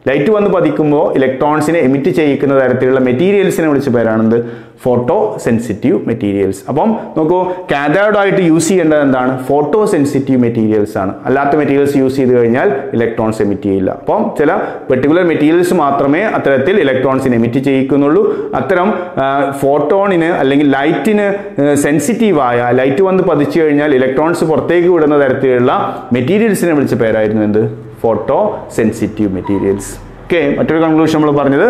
light വന്ന് പതിക്കുമ്പോൾ ഇലക്ട്രോൺസിനെ emit ചെയ്യിക്കുന്ന തരത്തിലുള്ള മെറ്റീരിയൽസിനെ വിളിച്ച പേരാണെന്ത് ഫോട്ടോ സെൻസിറ്റീവ് മെറ്റീരിയൽസ് അപ്പം നോക്കൂ cathode ആയിട്ട് യൂസ് ചെയ്യേണ്ടത് എന്താണ് ഫോട്ടോ സെൻസിറ്റീവ് മെറ്റീരിയൽസ് ആണ് അല്ലാത്ത മെറ്റീരിയൽസ് യൂസ് ചെയ്ത് കഴിഞ്ഞാൽ ഇലക്ട്രോൺസ് എമിറ്റ് ചെയ്യില്ല അപ്പം ചില പെർട്ടിക്കുലർ മെറ്റീരിയൽസ് മാത്രമേ അത്തരത്തിൽ ഇലക്ട്രോൺസിനെ എമിറ്റ് ചെയ്യിക്കുന്നുള്ളൂ അത്തരം ഫോട്ടോണിന് അല്ലെങ്കിൽ ലൈറ്റിന് സെൻസിറ്റീവായ ലൈറ്റ് വന്ന് പതിച്ചു കഴിഞ്ഞാൽ ഇലക്ട്രോൺസ് പുറത്തേക്ക് വിടുന്ന തരത്തിലുള്ള മെറ്റീരിയൽസിനെ വിളിച്ച പേരായിരുന്നു എന്ത് ഫോട്ടോ സെൻസിറ്റീവ് മെറ്റീരിയൽസ് ഓക്കെ മറ്റൊരു കൺക്ലൂഷൻ നമ്മൾ പറഞ്ഞത്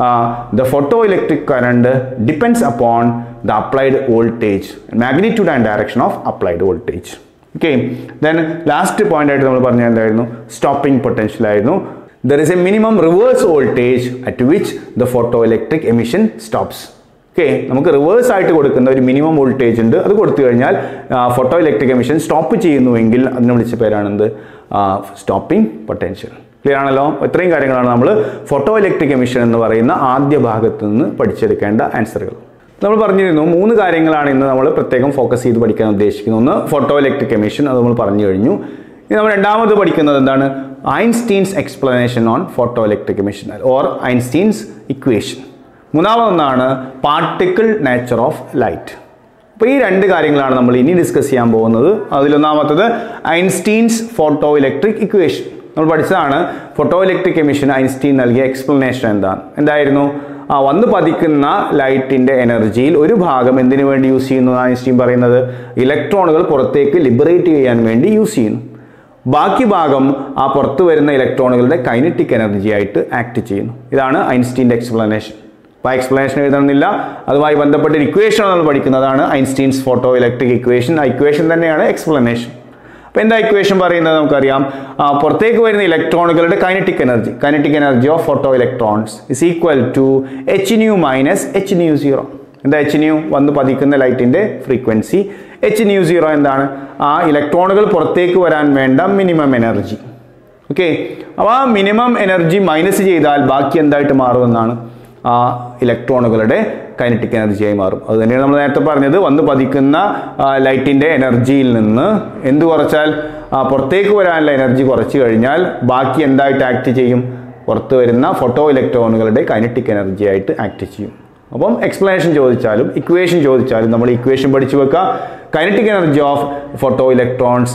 the photo electric current depends upon the applied voltage magnitude and direction of applied voltage okay then last point ആയിട്ട് നമ്മൾ പറഞ്ഞ എന്തായിരുന്നു സ്റ്റോപ്പിംഗ് പൊട്ടൻഷ്യൽ ആയിരുന്നു there is a minimum reverse voltage at which the photo electric emission stops okay നമുക്ക് reverse ആയിട്ട് കൊടുക്കുന്ന ഒരു minimum voltage ഉണ്ട് അത് കൊടുത്തു കഴിഞ്ഞാൽ ഫോട്ടോ ഇലക്ട്രിക് എമിഷൻ സ്റ്റോപ്പ് ചെയ്യുന്നുവെങ്കിൽ അതിനെ വിളിച്ച പേരാണെന്ത് സ്റ്റോപ്പിംഗ് പൊട്ടൻഷ്യൽ ക്ലിയർ ആണല്ലോ ഇത്രയും കാര്യങ്ങളാണ് നമ്മൾ ഫോട്ടോ ഇലക്ട്രിക് എമിഷൻ എന്ന് പറയുന്ന ആദ്യ ഭാഗത്ത് നിന്ന് പഠിച്ചെടുക്കേണ്ട ആൻസറുകൾ നമ്മൾ പറഞ്ഞിരുന്നു മൂന്ന് കാര്യങ്ങളാണ് ഇന്ന് നമ്മൾ പ്രത്യേകം ഫോക്കസ് ചെയ്ത് പഠിക്കാൻ ഉദ്ദേശിക്കുന്നത് ഒന്ന് ഫോട്ടോ ഇലക്ട്രിക് എമിഷൻ അത് നമ്മൾ പറഞ്ഞു കഴിഞ്ഞു ഇനി നമ്മൾ രണ്ടാമത് പഠിക്കുന്നത് എന്താണ് Einstein's explanation on photo electric emission or Einstein's equation മൂന്നാമതൊന്നാണ് പാർട്ടിക്കിൾ നേച്ചർ ഓഫ് ലൈറ്റ് അപ്പോൾ ഈ രണ്ട് കാര്യങ്ങളാണ് നമ്മൾ ഇനി ഡിസ്കസ് ചെയ്യാൻ പോകുന്നത് അതിലൊന്നാമത്തത് ഐൻസ്റ്റീൻസ് ഫോട്ടോ ഇലക്ട്രിക് ഇക്വേഷൻ നമ്മൾ പഠിച്ചതാണ് ഫോട്ടോ ഇലക്ട്രിക് എമിഷൻ ഐൻസ്റ്റീൻ നൽകിയ എക്സ്പ്ലനേഷൻ എന്താണ് എന്തായിരുന്നു ആ വന്ന് പതിക്കുന്ന ലൈറ്റിന്റെ എനർജിയിൽ ഒരു ഭാഗം എന്തിനു വേണ്ടി യൂസ് ചെയ്യുന്നു ഐൻസ്റ്റീൻ പറയുന്നത് ഇലക്ട്രോണുകൾ പുറത്തേക്ക് ലിബറേറ്റ് ചെയ്യാൻ വേണ്ടി യൂസ് ചെയ്യുന്നു ബാക്കി ഭാഗം ആ പുറത്തു വരുന്ന ഇലക്ട്രോണുകളുടെ കൈനറ്റിക് എനർജി ആയിട്ട് ആക്ട് ചെയ്യുന്നു ഇതാണ് ഐൻസ്റ്റീൻ്റെ എക്സ്പ്ലനേഷൻ അപ്പോൾ എക്സ്പ്ലനേഷൻ എഴുതണമെന്നില്ല അതുമായി ബന്ധപ്പെട്ട ഒരു ഇക്വേഷൻ നമ്മൾ പഠിക്കുന്നതാണ് ഐൻസ്റ്റീൻസ് ഫോട്ടോ ഇലക്ട്രിക് ഇക്വേഷൻ ആ ഇക്വേഷൻ തന്നെയാണ് എക്സ്പ്ലനേഷൻ അപ്പോൾ എന്താ ഇക്വേഷൻ പറയുന്നത് നമുക്കറിയാം ആ, പുറത്തേക്ക് വരുന്ന ഇലക്ട്രോണുകളുടെ kinetic energy kinetic energy of photo electrons is equal to H nu minus h nu zero എന്താ എച്ച് ന്യൂ വന്ന് പതിക്കുന്ന ലൈറ്റിന്റെ ഫ്രീക്വൻസി എച്ച് ന്യൂ സീറോ എന്താണ് ആ ഇലക്ട്രോണുകൾ പുറത്തേക്ക് വരാൻ വേണ്ട മിനിമം എനർജി ഓക്കെ അപ്പോൾ ആ മിനിമം എനർജി മൈനസ് ചെയ്താൽ ബാക്കി എന്തായിട്ട് മാറുമെന്നാണ് ആ ഇലക്ട്രോണുകളുടെ കൈനറ്റിക് എനർജിയായി മാറും അത് തന്നെയാണ് നമ്മൾ നേരത്തെ പറഞ്ഞത് വന്ന് പതിക്കുന്ന ലൈറ്റിന്റെ എനർജിയിൽ നിന്ന് എന്ത് കുറച്ചാൽ ആ, പുറത്തേക്ക് വരാനുള്ള എനർജി കുറച്ച് കഴിഞ്ഞാൽ ബാക്കി എന്തായിട്ട് ആക്ട് ചെയ്യും പുറത്ത് വരുന്ന ഫോട്ടോ ഇലക്ട്രോണുകളുടെ കൈനറ്റിക് എനർജി ആയിട്ട് ആക്ട് ചെയ്യും അപ്പം എക്സ്പ്ലനേഷൻ ചോദിച്ചാലും ഇക്വേഷൻ ചോദിച്ചാലും നമ്മൾ ഇക്വേഷൻ പഠിച്ചു വെക്കുക kinetic energy of photo electrons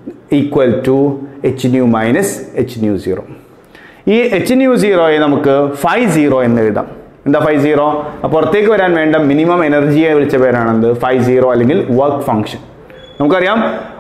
equal to H nu minus h nu zero ഈ എച്ച് ന്യൂ സീറോയെ നമുക്ക് ഫൈവ് സീറോ എന്ന് എഴുതാം എന്താ ഫൈവ് സീറോ പുറത്തേക്ക് വരാൻ വേണ്ട മിനിമം എനർജിയെ വിളിച്ച പേരാണെന്ത് ഫൈവ് സീറോ അല്ലെങ്കിൽ വർക്ക് ഫംഗ്ഷൻ നമുക്കറിയാം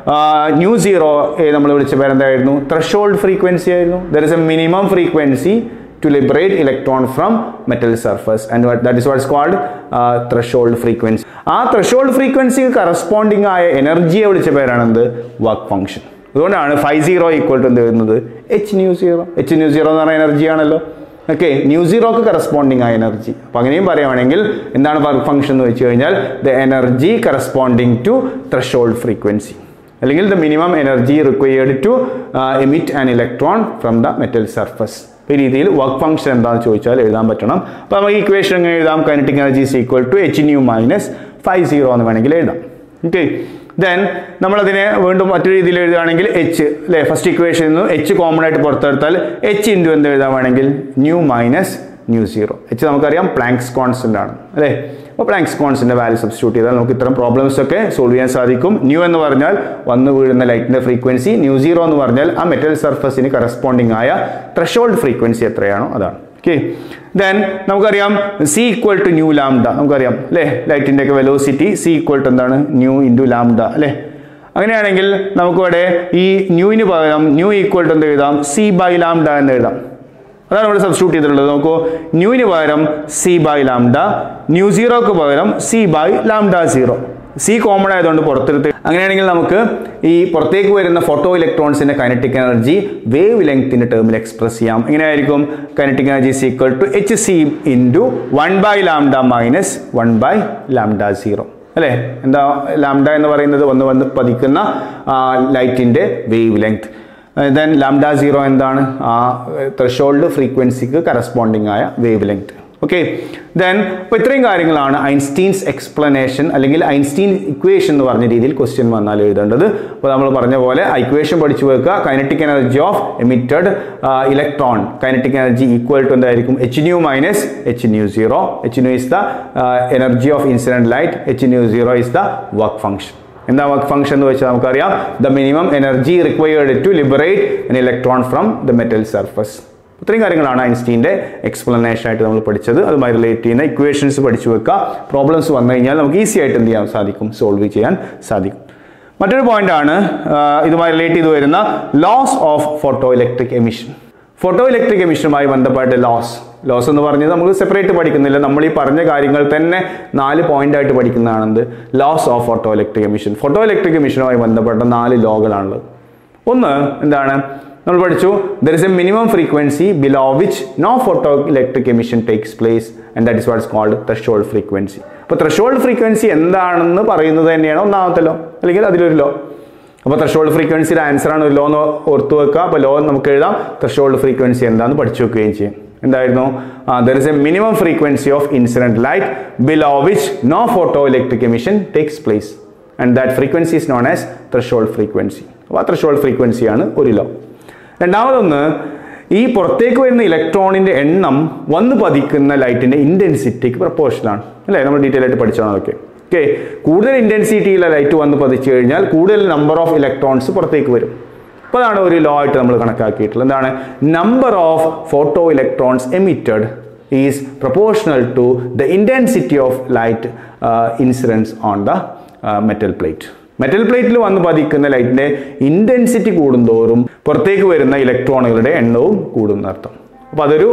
ന്യൂ സീറോ നമ്മൾ വിളിച്ച പേരെന്തായിരുന്നു ത്രഷോൾഡ് ഫ്രീക്വൻസി ആയിരുന്നു there is a minimum frequency to liberate electron from metal surface and that is what's called threshold frequency ആ ത്രഷോൾഡ് ഫ്രീക്വൻസിക്ക് കറസ്പോണ്ടിങ് ആയ എനർജിയെ വിളിച്ച പേരാണെന്ത് വർക്ക് ഫംഗ്ഷൻ അതുകൊണ്ടാണ് ഫൈവ് സീറോ ഈക്വൽ ടു എന്ത് വരുന്നത് h nu zero h nu zero എന്ന് പറയുന്ന എനർജി ആണല്ലോ ഓക്കെ ന്യൂ സീറോക്ക് കറസ്പോണ്ടിങ് ആയ എനർജി അപ്പം അങ്ങനെയും പറയുവാണെങ്കിൽ എന്താണ് വർക്ക് ഫംഗ്ഷൻ എന്ന് വെച്ച് കഴിഞ്ഞാൽ the energy corresponding to threshold frequency അല്ലെങ്കിൽ the minimum energy required to emit an electron from the metal surface ഈ രീതിയിൽ വർക്ക് ഫംഗ്ഷൻ എന്താണെന്ന് ചോദിച്ചാൽ എഴുതാൻ പറ്റണം അപ്പോൾ നമുക്ക് ഇക്വേഷൻ എങ്ങനെ എഴുതാം kinetic energy is equal to H nu minus phi zero എന്ന് വേണമെങ്കിൽ എഴുതാം ഓക്കെ ദെൻ നമ്മളതിനെ വീണ്ടും മറ്റൊരു രീതിയിൽ എഴുതുകയാണെങ്കിൽ എച്ച് അല്ലേ ഫസ്റ്റ് ഇക്വേഷൻ നിന്ന് എച്ച് കോമൺ ആയിട്ട് പുറത്തെടുത്താൽ എച്ച് ഇൻറ്റു എന്ത് എഴുതാൻ വേണമെങ്കിൽ nu minus nu zero h നമുക്കറിയാം പ്ലാങ്ക്സ് കോൺസ്റ്റന്റ് ആണ് അല്ലേ അപ്പോൾ പ്ലാങ്ക്സ് കോൺസ്റ്റന്റ് വാല്യൂ സബ്സ്റ്റിറ്റ്യൂട്ട് ചെയ്താൽ നമുക്ക് ഇത്തരം പ്രോബ്ലംസ് ഒക്കെ സോൾവ് ചെയ്യാൻ സാധിക്കും ന്യൂ എന്ന് പറഞ്ഞാൽ വന്ന് വീഴുന്ന ലൈറ്റിന്റെ ഫ്രീക്വൻസി ന്യൂ സീറോ എന്ന് പറഞ്ഞാൽ ആ മെറ്റൽ സർഫസിന് കറസ്പോണ്ടിങ് ആയ ത്രഷോൾഡ് ഫ്രീക്വൻസി എത്രയാണോ അതാണ് ഓക്കെ ദെൻ നമുക്കറിയാം c equal to nu lambda നമുക്കറിയാം അല്ലേ ലൈറ്റിന്റെ ഒക്കെ വെലോസിറ്റി സി ഈക്വൽ ടു എന്താണ് ന്യൂ ഇൻറ്റു ലാംഡ അല്ലേ അങ്ങനെയാണെങ്കിൽ നമുക്കിവിടെ ഈ ന്യൂവിന് പകരം ന്യൂ ഈക്വൽ ടു എന്ത് എഴുതാം സി ബൈ ലാംഡ എന്ന് എഴുതാം അതാണ് ഇവിടെ സബ്സ്റ്റിറ്റ്യൂട്ട് ചെയ്തിട്ടുള്ളത് നോക്കൂ ന്യൂവിന് പകരം സി ബൈ ലാംഡ ന്യൂ സീറോക്ക് പകരം c by lambda zero c common ആയതുകൊണ്ട് പുറത്തെടുത്ത് അങ്ങനെയാണെങ്കിൽ നമുക്ക് ഈ പുറത്തേക്ക് വരുന്ന ഫോട്ടോ ഇലക്ട്രോൺസിന്റെ കൈനറ്റിക് എനർജി വേവ് ലെങ്ത്തിന്റെ ടേമിൽ എക്സ്പ്രസ് ചെയ്യാം എങ്ങനെയായിരിക്കും kinetic energy is equal to h c into one by lambda minus one by lambda zero അല്ലേ എന്താ ലാംഡ എന്ന് പറയുന്നത് വന്ന് വന്ന് പതിക്കുന്ന ലൈറ്റിന്റെ wavelength then lambda zero എന്താണ് ആ ത്രഷോൾഡ് ഫ്രീക്വൻസിക്ക് കറസ്പോണ്ടിങ് ആയ വേവ് ലെങ്ത് ഓക്കെ ദെൻ അപ്പോൾ ഇത്രയും കാര്യങ്ങളാണ് ഐൻസ്റ്റീൻസ് എക്സ്പ്ലനേഷൻ അല്ലെങ്കിൽ ഐൻസ്റ്റീൻ ഇക്വേഷൻ എന്ന് പറഞ്ഞ രീതിയിൽ ക്വസ്റ്റ്യൻ വന്നാൽ എഴുതേണ്ടത് അപ്പോൾ നമ്മൾ പറഞ്ഞ പോലെ ഇക്വേഷൻ പഠിച്ചു വെക്കുക kinetic energy of emitted electron kinetic energy equal to എന്തായിരിക്കും h nu minus h nu zero h nu is the energy of incident light h nu zero is the work function എന്താ work function എന്ന് വെച്ചാൽ നമുക്കറിയാം the minimum energy required to liberate an electron from the metal surface ഇത്രയും കാര്യങ്ങളാണ് ഐൻസ്റ്റീൻ്റെ explanation ആയിട്ട് നമ്മൾ പഠിച്ചത് അതുമായി റിലേറ്റ് ചെയ്യുന്ന ഇക്വേഷൻസ് പഠിച്ചു വെക്കുക പ്രോബ്ലംസ് വന്നു കഴിഞ്ഞാൽ നമുക്ക് ഈസി ആയിട്ട് എന്ത് ചെയ്യാൻ സാധിക്കും സോൾവ് ചെയ്യാൻ സാധിക്കും മറ്റൊരു പോയിന്റ് ആണ് ഇതുമായി റിലേറ്റ് ചെയ്ത് വരുന്ന laws of photo electric emission photo electric എമിഷനുമായി ബന്ധപ്പെട്ട ലോസ് ലോസ് എന്ന് പറഞ്ഞത് നമുക്ക് സെപ്പറേറ്റ് പഠിക്കുന്നില്ല നമ്മൾ ഈ പറഞ്ഞ കാര്യങ്ങൾ തന്നെ നാല് പോയിന്റ് ആയിട്ട് പഠിക്കുന്നതാണെന്ത് laws of photo electric emission photo electric എമിഷനുമായി ബന്ധപ്പെട്ട നാല് ലോകളാണുള്ളത് ഒന്ന് എന്താണ് നമ്മൾ പഠിച്ചു there is a minimum frequency below which no photo electric emission takes place and that is what's called threshold frequency അപ്പോൾ ത്രഷോൾഡ് ഫ്രീക്വൻസി എന്താണെന്ന് പറയുന്നത് തന്നെയാണ് ഒന്നാമത്തെ ലോ അല്ലെങ്കിൽ അതിലൊരു ലോ അപ്പോൾ ത്രഷോൾഡ് ഫ്രീക്വൻസിയുടെ ആൻസർ ആണ് ഒരു ലോ എന്ന് ഓർത്ത് വെക്കുക അപ്പോൾ ലോ നമുക്ക് എഴുതാം ത്രഷോൾഡ് ഫ്രീക്വൻസി എന്താണെന്ന് പഠിച്ചു വെക്കുകയും ചെയ്യും എന്തായിരുന്നു there is a minimum frequency of incident light below which no photo electric emission takes place and that frequency is known as threshold frequency അപ്പോൾ ആ ത്രഷോൾഡ് ഫ്രീക്വൻസിയാണ് ഒരു ലോ രണ്ടാമതൊന്ന് ഈ പുറത്തേക്ക് വരുന്ന ഇലക്ട്രോണിന്റെ എണ്ണം വന്ന് പതിക്കുന്ന ലൈറ്റിന്റെ ഇന്റൻസിറ്റിക്ക് പ്രപ്പോർഷനാണ് അല്ലേ നമ്മൾ ഡീറ്റെയിൽ ആയിട്ട് പഠിച്ചാണ് അതൊക്കെ ഓക്കെ കൂടുതൽ ഇന്റൻസിറ്റിയിലെ ലൈറ്റ് വന്ന് പതിച്ചു കഴിഞ്ഞാൽ കൂടുതൽ നമ്പർ ഓഫ് ഇലക്ട്രോൺസ് പുറത്തേക്ക് വരും അപ്പോൾ അതാണ് ഒരു ലോ ആയിട്ട് നമ്മൾ കണക്കാക്കിയിട്ടുള്ളത് എന്താണ് number of photo photoelectrons emitted is proportional to the intensity of light incidence on the metal plate metal പ്ലേറ്റിൽ വന്ന് പതിക്കുന്ന ലൈറ്റിന്റെ ഇന്റൻസിറ്റി കൂടുന്തോറും പുറത്തേക്ക് വരുന്ന ഇലക്ട്രോണുകളുടെ എണ്ണവും കൂടുന്ന അർത്ഥം അപ്പോൾ അതൊരു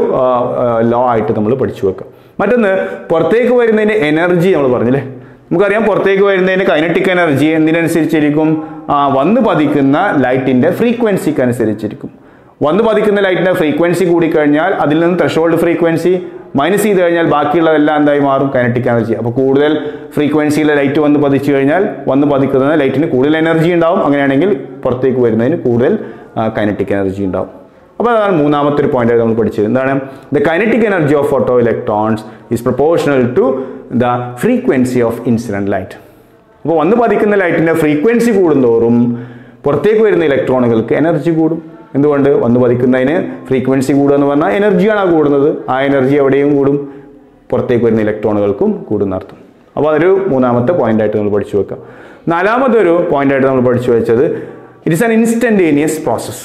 ലോ ആയിട്ട് നമ്മൾ പഠിച്ചു വെക്കാം മറ്റൊന്ന് പുറത്തേക്ക് വരുന്നതിന്റെ എനർജി നമ്മൾ പറഞ്ഞില്ലേ നമുക്കറിയാം പുറത്തേക്ക് വരുന്നതിന് കൈനറ്റിക് എനർജി എന്തിനനുസരിച്ചിരിക്കും വന്ന് പതിക്കുന്ന ലൈറ്റിന്റെ ഫ്രീക്വൻസിക്ക് അനുസരിച്ചിരിക്കും വന്ന് പതിക്കുന്ന ലൈറ്റിന്റെ ഫ്രീക്വൻസി കൂടിക്കഴിഞ്ഞാൽ അതിൽ നിന്ന് ത്രഷോൾഡ് ഫ്രീക്വൻസി മൈനസ് ചെയ്ത് കഴിഞ്ഞാൽ ബാക്കിയുള്ളതെല്ലാം എന്തായി മാറും കൈനറ്റിക് എനർജി അപ്പോൾ കൂടുതൽ ഫ്രീക്വൻസിയിലെ ലൈറ്റ് വന്ന് പതിച്ചു കഴിഞ്ഞാൽ വന്ന് പതിക്കുന്ന ലൈറ്റിന് കൂടുതൽ എനർജി ഉണ്ടാവും അങ്ങനെയാണെങ്കിൽ പുറത്തേക്ക് വരുന്നതിന് കൂടുതൽ കൈനറ്റിക് എനർജി ഉണ്ടാവും അപ്പോൾ അതാണ് മൂന്നാമത്തെ ഒരു പോയിന്റ് നമ്മൾ പഠിച്ചത് എന്താണ് the kinetic energy of photo photoelectrons is proportional to the frequency of incident light അപ്പോൾ വന്ന് പതിക്കുന്ന ലൈറ്റിന്റെ ഫ്രീക്വൻസി കൂടുന്തോറും പുറത്തേക്ക് വരുന്ന ഇലക്ട്രോണുകൾക്ക് എനർജി കൂടും എന്തുകൊണ്ട് വന്ന് പതിക്കുന്നതിന് ഫ്രീക്വൻസി കൂടുക എന്ന് പറഞ്ഞാൽ എനർജിയാണ് ആ കൂടുന്നത് ആ എനർജി എവിടെയും കൂടും പുറത്തേക്ക് വരുന്ന ഇലക്ട്രോണുകൾക്കും കൂടുന്ന അർത്ഥം അപ്പോൾ അതൊരു മൂന്നാമത്തെ പോയിന്റ് ആയിട്ട് നമ്മൾ പഠിച്ചു വെക്കാം നാലാമതൊരു പോയിന്റ് ആയിട്ട് നമ്മൾ പഠിച്ചു വെച്ചത് it is an instantaneous process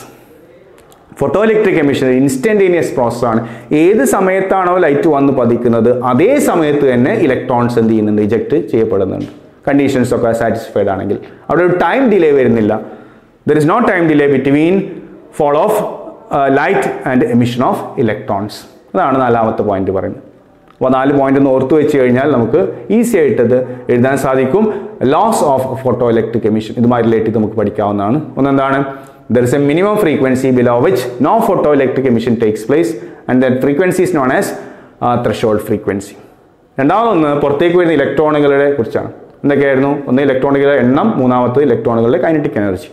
photo electric emission instantaneous പ്രോസസ്സാണ് ഏത് സമയത്താണോ ലൈറ്റ് വന്ന് പതിക്കുന്നത് അതേ സമയത്ത് തന്നെ ഇലക്ട്രോൺസ് എന്ത് ചെയ്യുന്നുണ്ട് ഇജക്ട് ചെയ്യപ്പെടുന്നുണ്ട് കണ്ടീഷൻസ് ഒക്കെ സാറ്റിസ്ഫൈഡ് ആണെങ്കിൽ അവിടെ ഒരു ടൈം ഡിലേ വരുന്നില്ല there is not time delay between fall of light and emission of electrons അതാണ് നാലാമത്തെ പോയിന്റ് പറയുന്നത് അപ്പോൾ നാല് പോയിന്റ് ഒന്ന് ഓർത്തു വെച്ച് കഴിഞ്ഞാൽ നമുക്ക് ഈസി ആയിട്ട് ഇത് എഴുതാൻ സാധിക്കും laws of photo electric emission ഇതുമായി റിലേറ്റ് ചെയ്ത് നമുക്ക് പഠിക്കാവുന്നതാണ് ഒന്നെന്താണ് there is a minimum frequency below which no photo electric emission takes place and that frequency is known as threshold frequency രണ്ടാമതൊന്ന് പുറത്തേക്ക് വരുന്ന ഇലക്ട്രോണുകളുടെ കുറിച്ചാണ് എന്തൊക്കെയായിരുന്നു ഒന്ന് ഇലക്ട്രോണുകളുടെ എണ്ണം മൂന്നാമത് ഇലക്ട്രോണുകളുടെ കൈനറ്റിക് എനർജി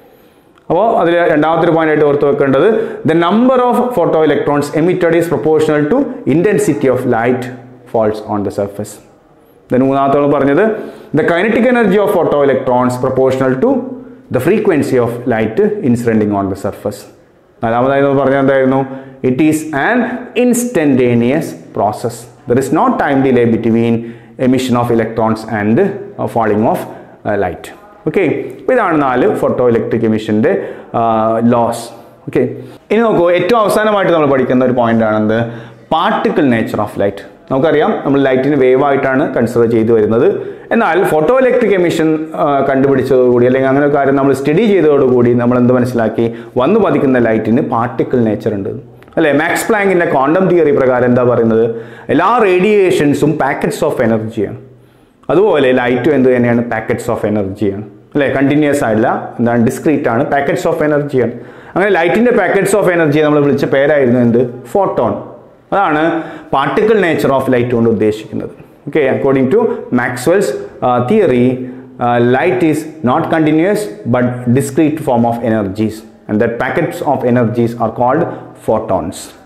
അപ്പോൾ അതിൽ രണ്ടാമത്തെ ഒരു പോയിന്റ് ആയിട്ട് ഓർത്ത് വെക്കേണ്ടത് the number of photo photoelectrons emitted is proportional to intensity of light falls on the surface then മൂന്നാമത്തെ നമ്മൾ പറഞ്ഞത് the kinetic energy of photo photoelectrons proportional to the frequency of light incidenting on the surface നാലാമതായി നമ്മൾ പറഞ്ഞത് എന്തായിരുന്നു it is an instantaneous process there is not time delay between emission of electrons and falling of light okay അപ്പോൾ ഇതാണ് നാല് photoelectric എമിഷൻ്റെ loss okay ഇനി നോക്കൂ ഏറ്റവും അവസാനമായിട്ട് നമ്മൾ പഠിക്കുന്ന ഒരു പോയിന്റ് ആണെന്ത് പാർട്ടിക്കിൾ നേച്ചർ ഓഫ് ലൈറ്റ് നമുക്കറിയാം നമ്മൾ ലൈറ്റിന് വേവ് ആയിട്ടാണ് കൺസിഡർ ചെയ്തു വരുന്നത് എന്നാൽ ഫോട്ടോ ഇലക്ട്രിക് എമിഷൻ കണ്ടുപിടിച്ചതോടുകൂടി അല്ലെങ്കിൽ അങ്ങനെ ഒരു കാര്യം നമ്മൾ സ്റ്റഡി ചെയ്തതോടുകൂടി നമ്മൾ എന്ത് മനസ്സിലാക്കി വന്നു പതിക്കുന്ന ലൈറ്റിന് പാർട്ടിക്കിൾ നേച്ചർ ഉണ്ട് അല്ലേ മാക്സ് പ്ലാങ്കിന്റെ ക്വാണ്ടം തിയറി പ്രകാരം എന്താ പറയുന്നത് എല്ലാ റേഡിയേഷൻസും പാക്കറ്റ്സ് ഓഫ് എനർജിയാണ് അതുപോലെ ലൈറ്റും എന്ത് തന്നെയാണ് പാക്കറ്റ്സ് ഓഫ് എനർജിയാണ് അല്ലേ കണ്ടിന്യൂസ് ആയില്ല എന്താണ് ഡിസ്ക്രീറ്റ് ആണ് പാക്കറ്റ്സ് ഓഫ് എനർജിയാണ് അങ്ങനെ ലൈറ്റിന്റെ പാക്കറ്റ്സ് ഓഫ് എനർജി നമ്മൾ വിളിച്ച പേരായിരുന്നു എന്ത് ഫോട്ടോൺ അതാണ് പാർട്ടിക്കിൾ നേച്ചർ ഓഫ് ലൈറ്റ് കൊണ്ട് ഉദ്ദേശിക്കുന്നത് okay according to Maxwell's theory light is not continuous but discrete form of energies and that packets of energies are called photons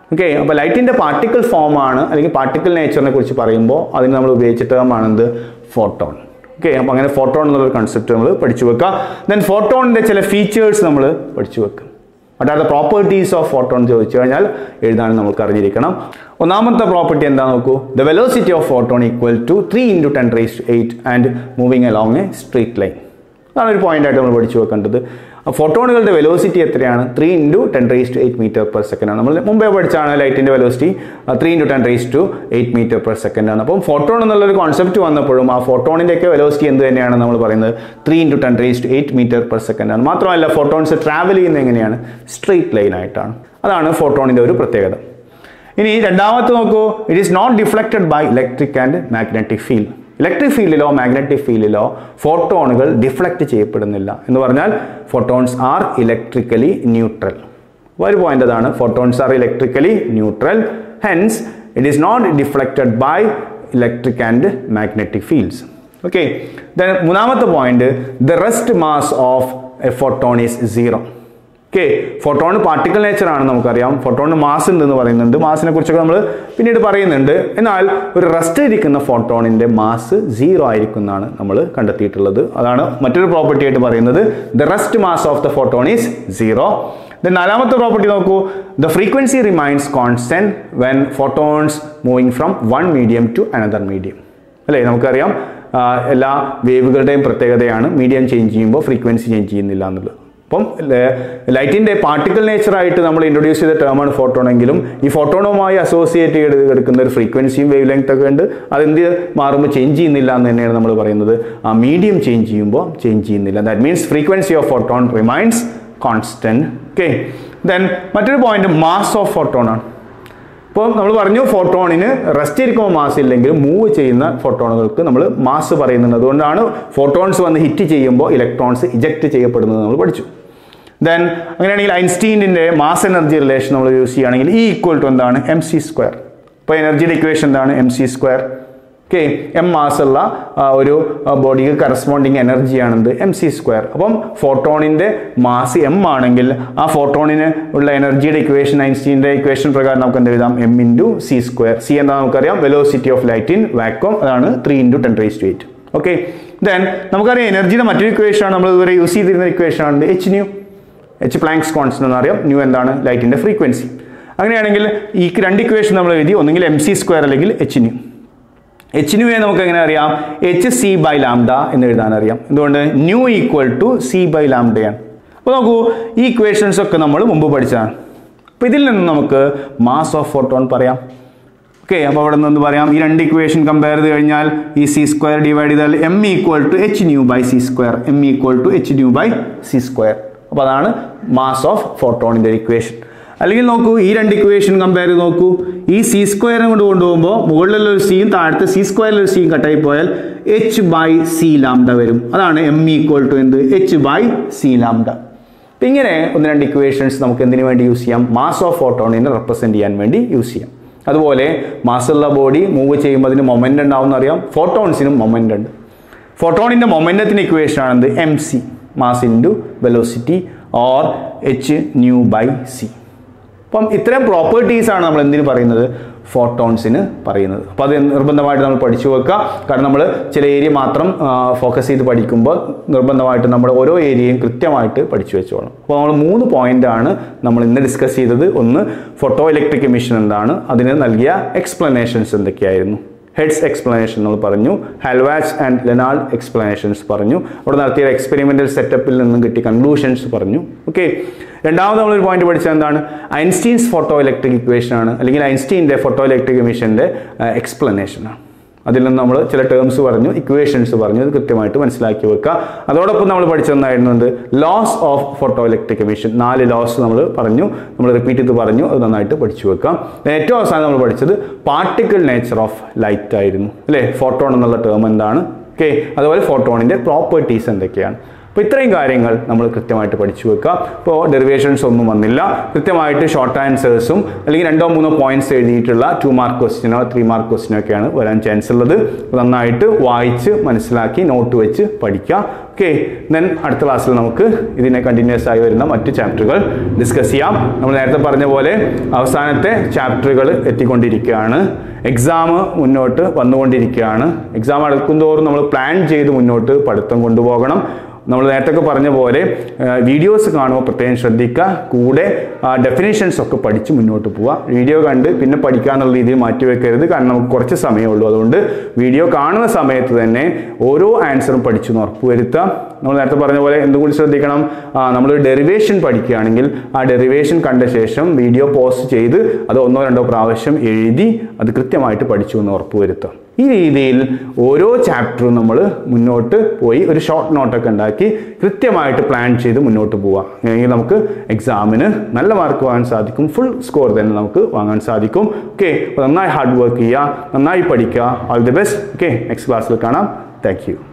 okay അപ്പോൾ ലൈറ്റിൻ്റെ particle ഫോമാണ് അല്ലെങ്കിൽ പാർട്ടിക്കിൾ നേച്ചറിനെ കുറിച്ച് പറയുമ്പോൾ അതിന് നമ്മൾ ഉപയോഗിച്ച ടേമാണ് എന്ത് ഫോട്ടോൺ ഓക്കെ അപ്പോൾ അങ്ങനെ ഫോട്ടോൺ എന്നുള്ളൊരു കൺസെപ്റ്റ് നമ്മൾ പഠിച്ചു വെക്കുക ദെൻ ഫോട്ടോണിൻ്റെ ചില ഫീച്ചേഴ്സ് നമ്മൾ പഠിച്ചു വെക്കുക what are the properties of photon ചോദിച്ചു കഴിഞ്ഞാൽ എഴുതാൻ നമുക്ക് അറിഞ്ഞിരിക്കണം ഒന്നാമത്തെ പ്രോപ്പർട്ടി എന്താ നോക്കൂ the velocity of photon equal to three into ten raise to eight and moving along a straight line അതാണ് ഒരു പോയിന്റ് ആയിട്ട് നമ്മൾ പഠിച്ചു വെക്കേണ്ടത് ഫോട്ടോണുകളുടെ വെലോസിറ്റി എത്രയാണ് three into ten raise to eight metre per second ആണ് നമ്മൾ മുമ്പേ പഠിച്ചാണ് ലൈറ്റിൻ്റെ velocity three into ten raise to eight metre per second ആണ് അപ്പം ഫോട്ടോൺ എന്നുള്ളൊരു കോൺസെപ്റ്റ് വന്നപ്പോഴും ആ ഫോട്ടോണിൻ്റെ ഒക്കെ വെലോസിറ്റി എന്ത് തന്നെയാണ് നമ്മൾ പറയുന്നത് three into ten raise to eight metre per second ആണ് മാത്രമല്ല ഫോട്ടോൺസ് ട്രാവൽ ചെയ്യുന്നത് എങ്ങനെയാണ് സ്ട്രെയിറ്റ് ലൈൻ ആയിട്ടാണ് അതാണ് ഫോട്ടോണിൻ്റെ ഒരു പ്രത്യേകത ഇനി രണ്ടാമത്തെ നോക്കൂ it is not deflected by electric and magnetic field electric ഫീൽഡിലോ മാഗ്നറ്റിക് ഫീൽഡിലോ ഫോട്ടോണുകൾ ഡിഫ്ലക്റ്റ് ചെയ്യപ്പെടുന്നില്ല എന്ന് പറഞ്ഞാൽ ഫോട്ടോൺസ് ആർ ഇലക്ട്രിക്കലി ന്യൂട്രൽ ഒരു പോയിന്റ് അതാണ് photons are electrically neutral hence it is not deflected by electric and magnetic fields okay then മൂന്നാമത്തെ point the rest mass of a photon is zero okay photon particle nature ആണ് നമുക്കറിയാം ഫോട്ടോണിന് mass ഉണ്ടെന്ന് പറയുന്നുണ്ട് മാസിനെ കുറിച്ചൊക്കെ നമ്മൾ പിന്നീട് പറയുന്നുണ്ട് എന്നാൽ ഒരു റെസ്റ്റ് ഇരിക്കുന്ന ഫോട്ടോണിന്റെ മാസ് സീറോ ആയിരിക്കും എന്നാണ് നമ്മൾ കണ്ടെത്തിയിട്ടുള്ളത് അതാണ് മറ്റൊരു പ്രോപ്പർട്ടി ആയിട്ട് പറയുന്നത് the rest mass of the photon is zero then നാലാമത്തെ പ്രോപ്പർട്ടി നോക്കൂ the frequency remains constant when photons moving from one medium to another medium അല്ലേ നമുക്കറിയാം ആ, എല്ലാ വേവുകളുടെയും പ്രത്യേകതയാണ് മീഡിയം ചേഞ്ച് ചെയ്യുമ്പോൾ ഫ്രീക്വൻസി ചേഞ്ച് ചെയ്യുന്നില്ല എന്നുള്ളത് അപ്പം ലൈറ്റിൻ്റെ പാർട്ടിക്കൽ നേച്ചറായിട്ട് നമ്മൾ ഇൻട്രൊഡ്യൂസ് ചെയ്ത ടേമാണ് ഫോട്ടോൺ എങ്കിലും ഈ ഫോട്ടോണുമായി അസോസിയേറ്റ് ചെയ്ത് എടുക്കുന്ന ഒരു ഫ്രീക്വൻസിയും വേവ് ലെങ്ത് ഒക്കെ ഉണ്ട് അതെന്ത് മാറുമ്പോൾ ചേഞ്ച് ചെയ്യുന്നില്ല എന്ന് തന്നെയാണ് നമ്മൾ പറയുന്നത് ആ മീഡിയം ചേഞ്ച് ചെയ്യുമ്പോൾ ചേഞ്ച് ചെയ്യുന്നില്ല that means frequency of photon remains constant okay then മറ്റൊരു പോയിന്റ് മാസ് ഓഫ് ഫോട്ടോൺ ആണ് ഇപ്പോൾ നമ്മൾ പറഞ്ഞു ഫോട്ടോണിന് റെസ്റ്റ് ഇരിക്കുമ്പോൾ മാസ് ഇല്ലെങ്കിലും മൂവ് ചെയ്യുന്ന ഫോട്ടോണുകൾക്ക് നമ്മൾ മാസ് പറയുന്നുണ്ട് അതുകൊണ്ടാണ് ഫോട്ടോൺസ് വന്ന് ഹിറ്റ് ചെയ്യുമ്പോൾ ഇലക്ട്രോൺസ് ഇജക്റ്റ് ചെയ്യപ്പെടുന്നത് നമ്മൾ പഠിച്ചു ദെൻ അങ്ങനെയാണെങ്കിൽ ഐൻസ്റ്റീനിൻ്റെ മാസ് എനർജി റിലേഷൻ നമ്മൾ യൂസ് ചെയ്യുകയാണെങ്കിൽ ഈ ഈക്വൽ ടു എന്താണ് എം സി സ്ക്വയർ ഇപ്പോൾ എനർജിയുടെ ഇക്വേഷൻ എന്താണ് M C square okay M മാസുള്ള ആ, ഒരു ബോഡിക്ക് കറസ്പോണ്ടിങ് എനർജിയാണെന്ത് എം സി സ്ക്വയർ അപ്പം ഫോട്ടോണിൻ്റെ മാസ് എം ആണെങ്കിൽ ആ ഫോട്ടോണിന് ഉള്ള എനർജിയുടെ ഇക്വേഷൻ ഐൻസ്റ്റീൻ്റെ ഇക്വേഷൻ പ്രകാരം നമുക്ക് എന്ത് എഴുതാം M into C square C എന്താ നമുക്കറിയാം velocity of light in vacuum അതാണ് three into ten raise to eight okay then നമുക്കറിയാം എനർജിയുടെ മറ്റൊരു ഇക്വേഷൻ ആണ് നമ്മൾ ഇതുവരെ യൂസ് ചെയ്തിരുന്ന ഇക്വേഷൻ ആണ് H nu H Planck's constant എന്ന് അറിയാം ന്യൂ എന്താണ് ലൈറ്റിൻ്റെ ഫ്രീക്വൻസി അങ്ങനെയാണെങ്കിൽ ഈ രണ്ട് ഇക്വേഷൻ നമ്മൾ എഴുതി ഒന്നുകിൽ എം സി സ്ക്വയർ അല്ലെങ്കിൽ എച്ച് ന്യൂ എച്ച് ന്യൂ നമുക്ക് എങ്ങനെ അറിയാം എച്ച് സി ബൈ ലാംഡ എന്ന് എഴുതാൻ അറിയാം എന്തുകൊണ്ട് nu equal to C by ലാംഡയാണ് അപ്പോൾ നോക്കൂ ഈ ഇക്വേഷൻസ് ഒക്കെ നമ്മൾ മുമ്പ് പഠിച്ചതാണ് അപ്പോൾ ഇതിൽ നിന്ന് നമുക്ക് മാസ് ഓഫ് ഫോട്ടോൺ പറയാം ഓക്കെ അപ്പോൾ അവിടെ നിന്ന് പറയാം ഈ രണ്ട് ഇക്വേഷൻ കമ്പയർ ചെയ്ത് കഴിഞ്ഞാൽ ഈ സി സ്ക്വയർ ഡിവൈഡ് ചെയ്താൽ M equal to H nu by C square M equal to H nu by C square അപ്പോൾ അതാണ് മാസ് ഓഫ് ഫോട്ടോണിൻ്റെ ഇക്വേഷൻ അല്ലെങ്കിൽ നോക്കൂ ഈ രണ്ട് ഇക്വേഷൻ കമ്പയർ ചെയ്ത് നോക്കൂ ഈ സി സ്ക്വയറും കൊണ്ട് കൊണ്ടുപോകുമ്പോൾ മുകളിലുള്ള ഒരു സിയും താഴത്തെ സി സ്ക്വയറിൽ ഒരു സിയും കട്ടായി പോയാൽ എച്ച് ബൈ സി ലാംഡ വരും അതാണ് എം ഈക്വൽ ടു എന്ത് എച്ച് ബൈ സി ലാംഡ അപ്പം ഇങ്ങനെ ഒന്ന് രണ്ട് ഇക്വേഷൻസ് നമുക്ക് എന്തിനു വേണ്ടി യൂസ് ചെയ്യാം മാസ് ഓഫ് ഫോട്ടോണിനെ റെപ്രസെൻറ്റ് ചെയ്യാൻ വേണ്ടി യൂസ് ചെയ്യാം അതുപോലെ മാസുള്ള ബോഡി മൂവ് ചെയ്യുമ്പോൾ അതിന് മൊമെൻ്റ് ഉണ്ടാവും അറിയാം ഫോട്ടോൺസിനും മൊമെൻ്റ് ഉണ്ട് ഫോട്ടോണിൻ്റെ മൊമെൻറ്റത്തിന് equation ആണെന്ത് M C mass into velocity or H nu by C അപ്പം ഇത്തരം പ്രോപ്പർട്ടീസ് ആണ് നമ്മൾ എന്തിനു പറയുന്നത് ഫോട്ടോൺസിന് പറയുന്നത് അപ്പോൾ അത് നിർബന്ധമായിട്ട് നമ്മൾ പഠിച്ചു വെക്കുക കാരണം നമ്മൾ ചില ഏരിയ മാത്രം ഫോക്കസ് ചെയ്ത് പഠിക്കുമ്പോൾ നിർബന്ധമായിട്ട് നമ്മൾ ഓരോ ഏരിയയും കൃത്യമായിട്ട് പഠിച്ചു വെച്ചോളണം അപ്പോൾ നമ്മൾ മൂന്ന് പോയിന്റ് ആണ് നമ്മൾ ഇന്ന് ഡിസ്കസ് ചെയ്തത് ഒന്ന് ഫോട്ടോ ഇലക്ട്രിക് എമിഷൻ എന്താണ് അതിന് നൽകിയ എക്സ്പ്ലനേഷൻസ് എന്തൊക്കെയായിരുന്നു ഹെഡ്സ് എക്സ്പ്ലനേഷൻ നമ്മൾ പറഞ്ഞു ഹൽവാച്ച് ആൻഡ് ലെനാൾഡ് എക്സ്പ്ലനേഷൻസ് പറഞ്ഞു അവിടെ നടത്തിയ എക്സ്പെരിമെൻ്റൽ സെറ്റപ്പിൽ നിന്നും കിട്ടിയ കൺക്ലൂഷൻസ് പറഞ്ഞു ഓക്കെ രണ്ടാമത് നമ്മളൊരു പോയിന്റ് പഠിച്ചത് എന്താണ് ഐൻസ്റ്റീൻസ് ഫോട്ടോ ഇലക്ട്രിക് ഇക്വേഷൻ ആണ് അല്ലെങ്കിൽ ഐൻസ്റ്റീൻ്റെ ഫോട്ടോ ഇലക്ട്രിക് എമിഷൻ്റെ എക്സ്പ്ലനേഷൻ ആണ് അതിൽ നിന്ന് നമ്മൾ ചില ടേംസ് പറഞ്ഞു ഇക്വേഷൻസ് പറഞ്ഞു അത് കൃത്യമായിട്ട് മനസ്സിലാക്കി വെക്കുക അതോടൊപ്പം നമ്മൾ പഠിച്ചതെന്നായിരുന്നത് laws of photo electric emission നാല് ലോസ് നമ്മൾ പറഞ്ഞു നമ്മൾ റിപ്പീറ്റ് ചെയ്ത് പറഞ്ഞു അത് നന്നായിട്ട് പഠിച്ചു വെക്കാം Then ഏറ്റവും അവസാനം നമ്മൾ പഠിച്ചത് പാർട്ടിക്കിൾ നേച്ചർ ഓഫ് ലൈറ്റ് ആയിരുന്നു അല്ലേ ഫോട്ടോൺ എന്നുള്ള ടേം എന്താണ് ഓക്കെ അതുപോലെ ഫോട്ടോണിൻ്റെ പ്രോപ്പർട്ടീസ് എന്തൊക്കെയാണ് അപ്പോൾ ഇത്രയും കാര്യങ്ങൾ നമ്മൾ കൃത്യമായിട്ട് പഠിച്ചു വെക്കുക ഇപ്പോൾ ഡെറിവേഷൻസ് ഒന്നും വന്നില്ല കൃത്യമായിട്ട് ഷോർട്ട് ആൻസേഴ്സും അല്ലെങ്കിൽ രണ്ടോ മൂന്നോ പോയിന്റ്സ് എഴുതിയിട്ടുള്ള ടു മാർക്ക് ക്വസ്റ്റിനോ ത്രീ മാർക്ക് ക്വസ്റ്റിനോ ഒക്കെയാണ് വരാൻ ചാൻസ് ഉള്ളത് നന്നായിട്ട് വായിച്ച് മനസ്സിലാക്കി നോട്ട് വെച്ച് പഠിക്കുക ഓക്കെ ദെൻ അടുത്ത ക്ലാസ്സിൽ നമുക്ക് ഇതിനെ കണ്ടിന്യൂസ് ആയി വരുന്ന മറ്റ് ചാപ്റ്ററുകൾ ഡിസ്കസ് ചെയ്യാം നമ്മൾ നേരത്തെ പറഞ്ഞ പോലെ അവസാനത്തെ ചാപ്റ്ററുകൾ എത്തിക്കൊണ്ടിരിക്കുകയാണ് എക്സാം മുന്നോട്ട് വന്നുകൊണ്ടിരിക്കുകയാണ് എക്സാം അടുക്കുന്തോറും നമ്മൾ പ്ലാൻ ചെയ്ത് മുന്നോട്ട് പഠിത്തം കൊണ്ടുപോകണം നമ്മൾ നേരത്തെ ഒക്കെ പറഞ്ഞ പോലെ വീഡിയോസ് കാണുമ്പോൾ പ്രത്യേകം ശ്രദ്ധിക്കുക കൂടെ ഡെഫിനേഷൻസ് ഒക്കെ പഠിച്ച് മുന്നോട്ട് പോവുക വീഡിയോ കണ്ട് പിന്നെ പഠിക്കാന്നുള്ള രീതിയിൽ മാറ്റി വെക്കരുത് കാരണം നമുക്ക് കുറച്ച് സമയമേ ഉള്ളൂ അതുകൊണ്ട് വീഡിയോ കാണുന്ന സമയത്ത് തന്നെ ഓരോ ആൻസറും പഠിച്ചു ഉറപ്പുവരുത്തുക നമ്മൾ നേരത്തെ പറഞ്ഞ പോലെ എന്തുകൂടി ശ്രദ്ധിക്കണം നമ്മൾ ഡെറിവേഷൻ പഠിക്കുകയാണെങ്കിൽ ആ ഡെറിവേഷൻ കണ്ട ശേഷം വീഡിയോ പോസ്റ്റ് ചെയ്ത് അത് ഒന്നോ രണ്ടോ പ്രാവശ്യം എഴുതി അത് കൃത്യമായിട്ട് പഠിച്ചു എന്ന് ഉറപ്പുവരുത്തുക ഈ രീതിയിൽ ഓരോ ചാപ്റ്ററും നമ്മൾ മുന്നോട്ട് പോയി ഒരു ഷോർട്ട് നോട്ടൊക്കെ ഉണ്ടാക്കി കൃത്യമായിട്ട് പ്ലാൻ ചെയ്ത് മുന്നോട്ട് പോവാം അങ്ങനെയെങ്കിൽ നമുക്ക് എക്സാമിന് നല്ല മാർക്ക് വാങ്ങാൻ സാധിക്കും ഫുൾ സ്കോർ തന്നെ നമുക്ക് വാങ്ങാൻ സാധിക്കും ഓക്കെ അപ്പോൾ നന്നായി ഹാർഡ് വർക്ക് ചെയ്യുക നന്നായി പഠിക്കുക all the best okay next ക്ലാസ്സിൽ കാണാം താങ്ക് യു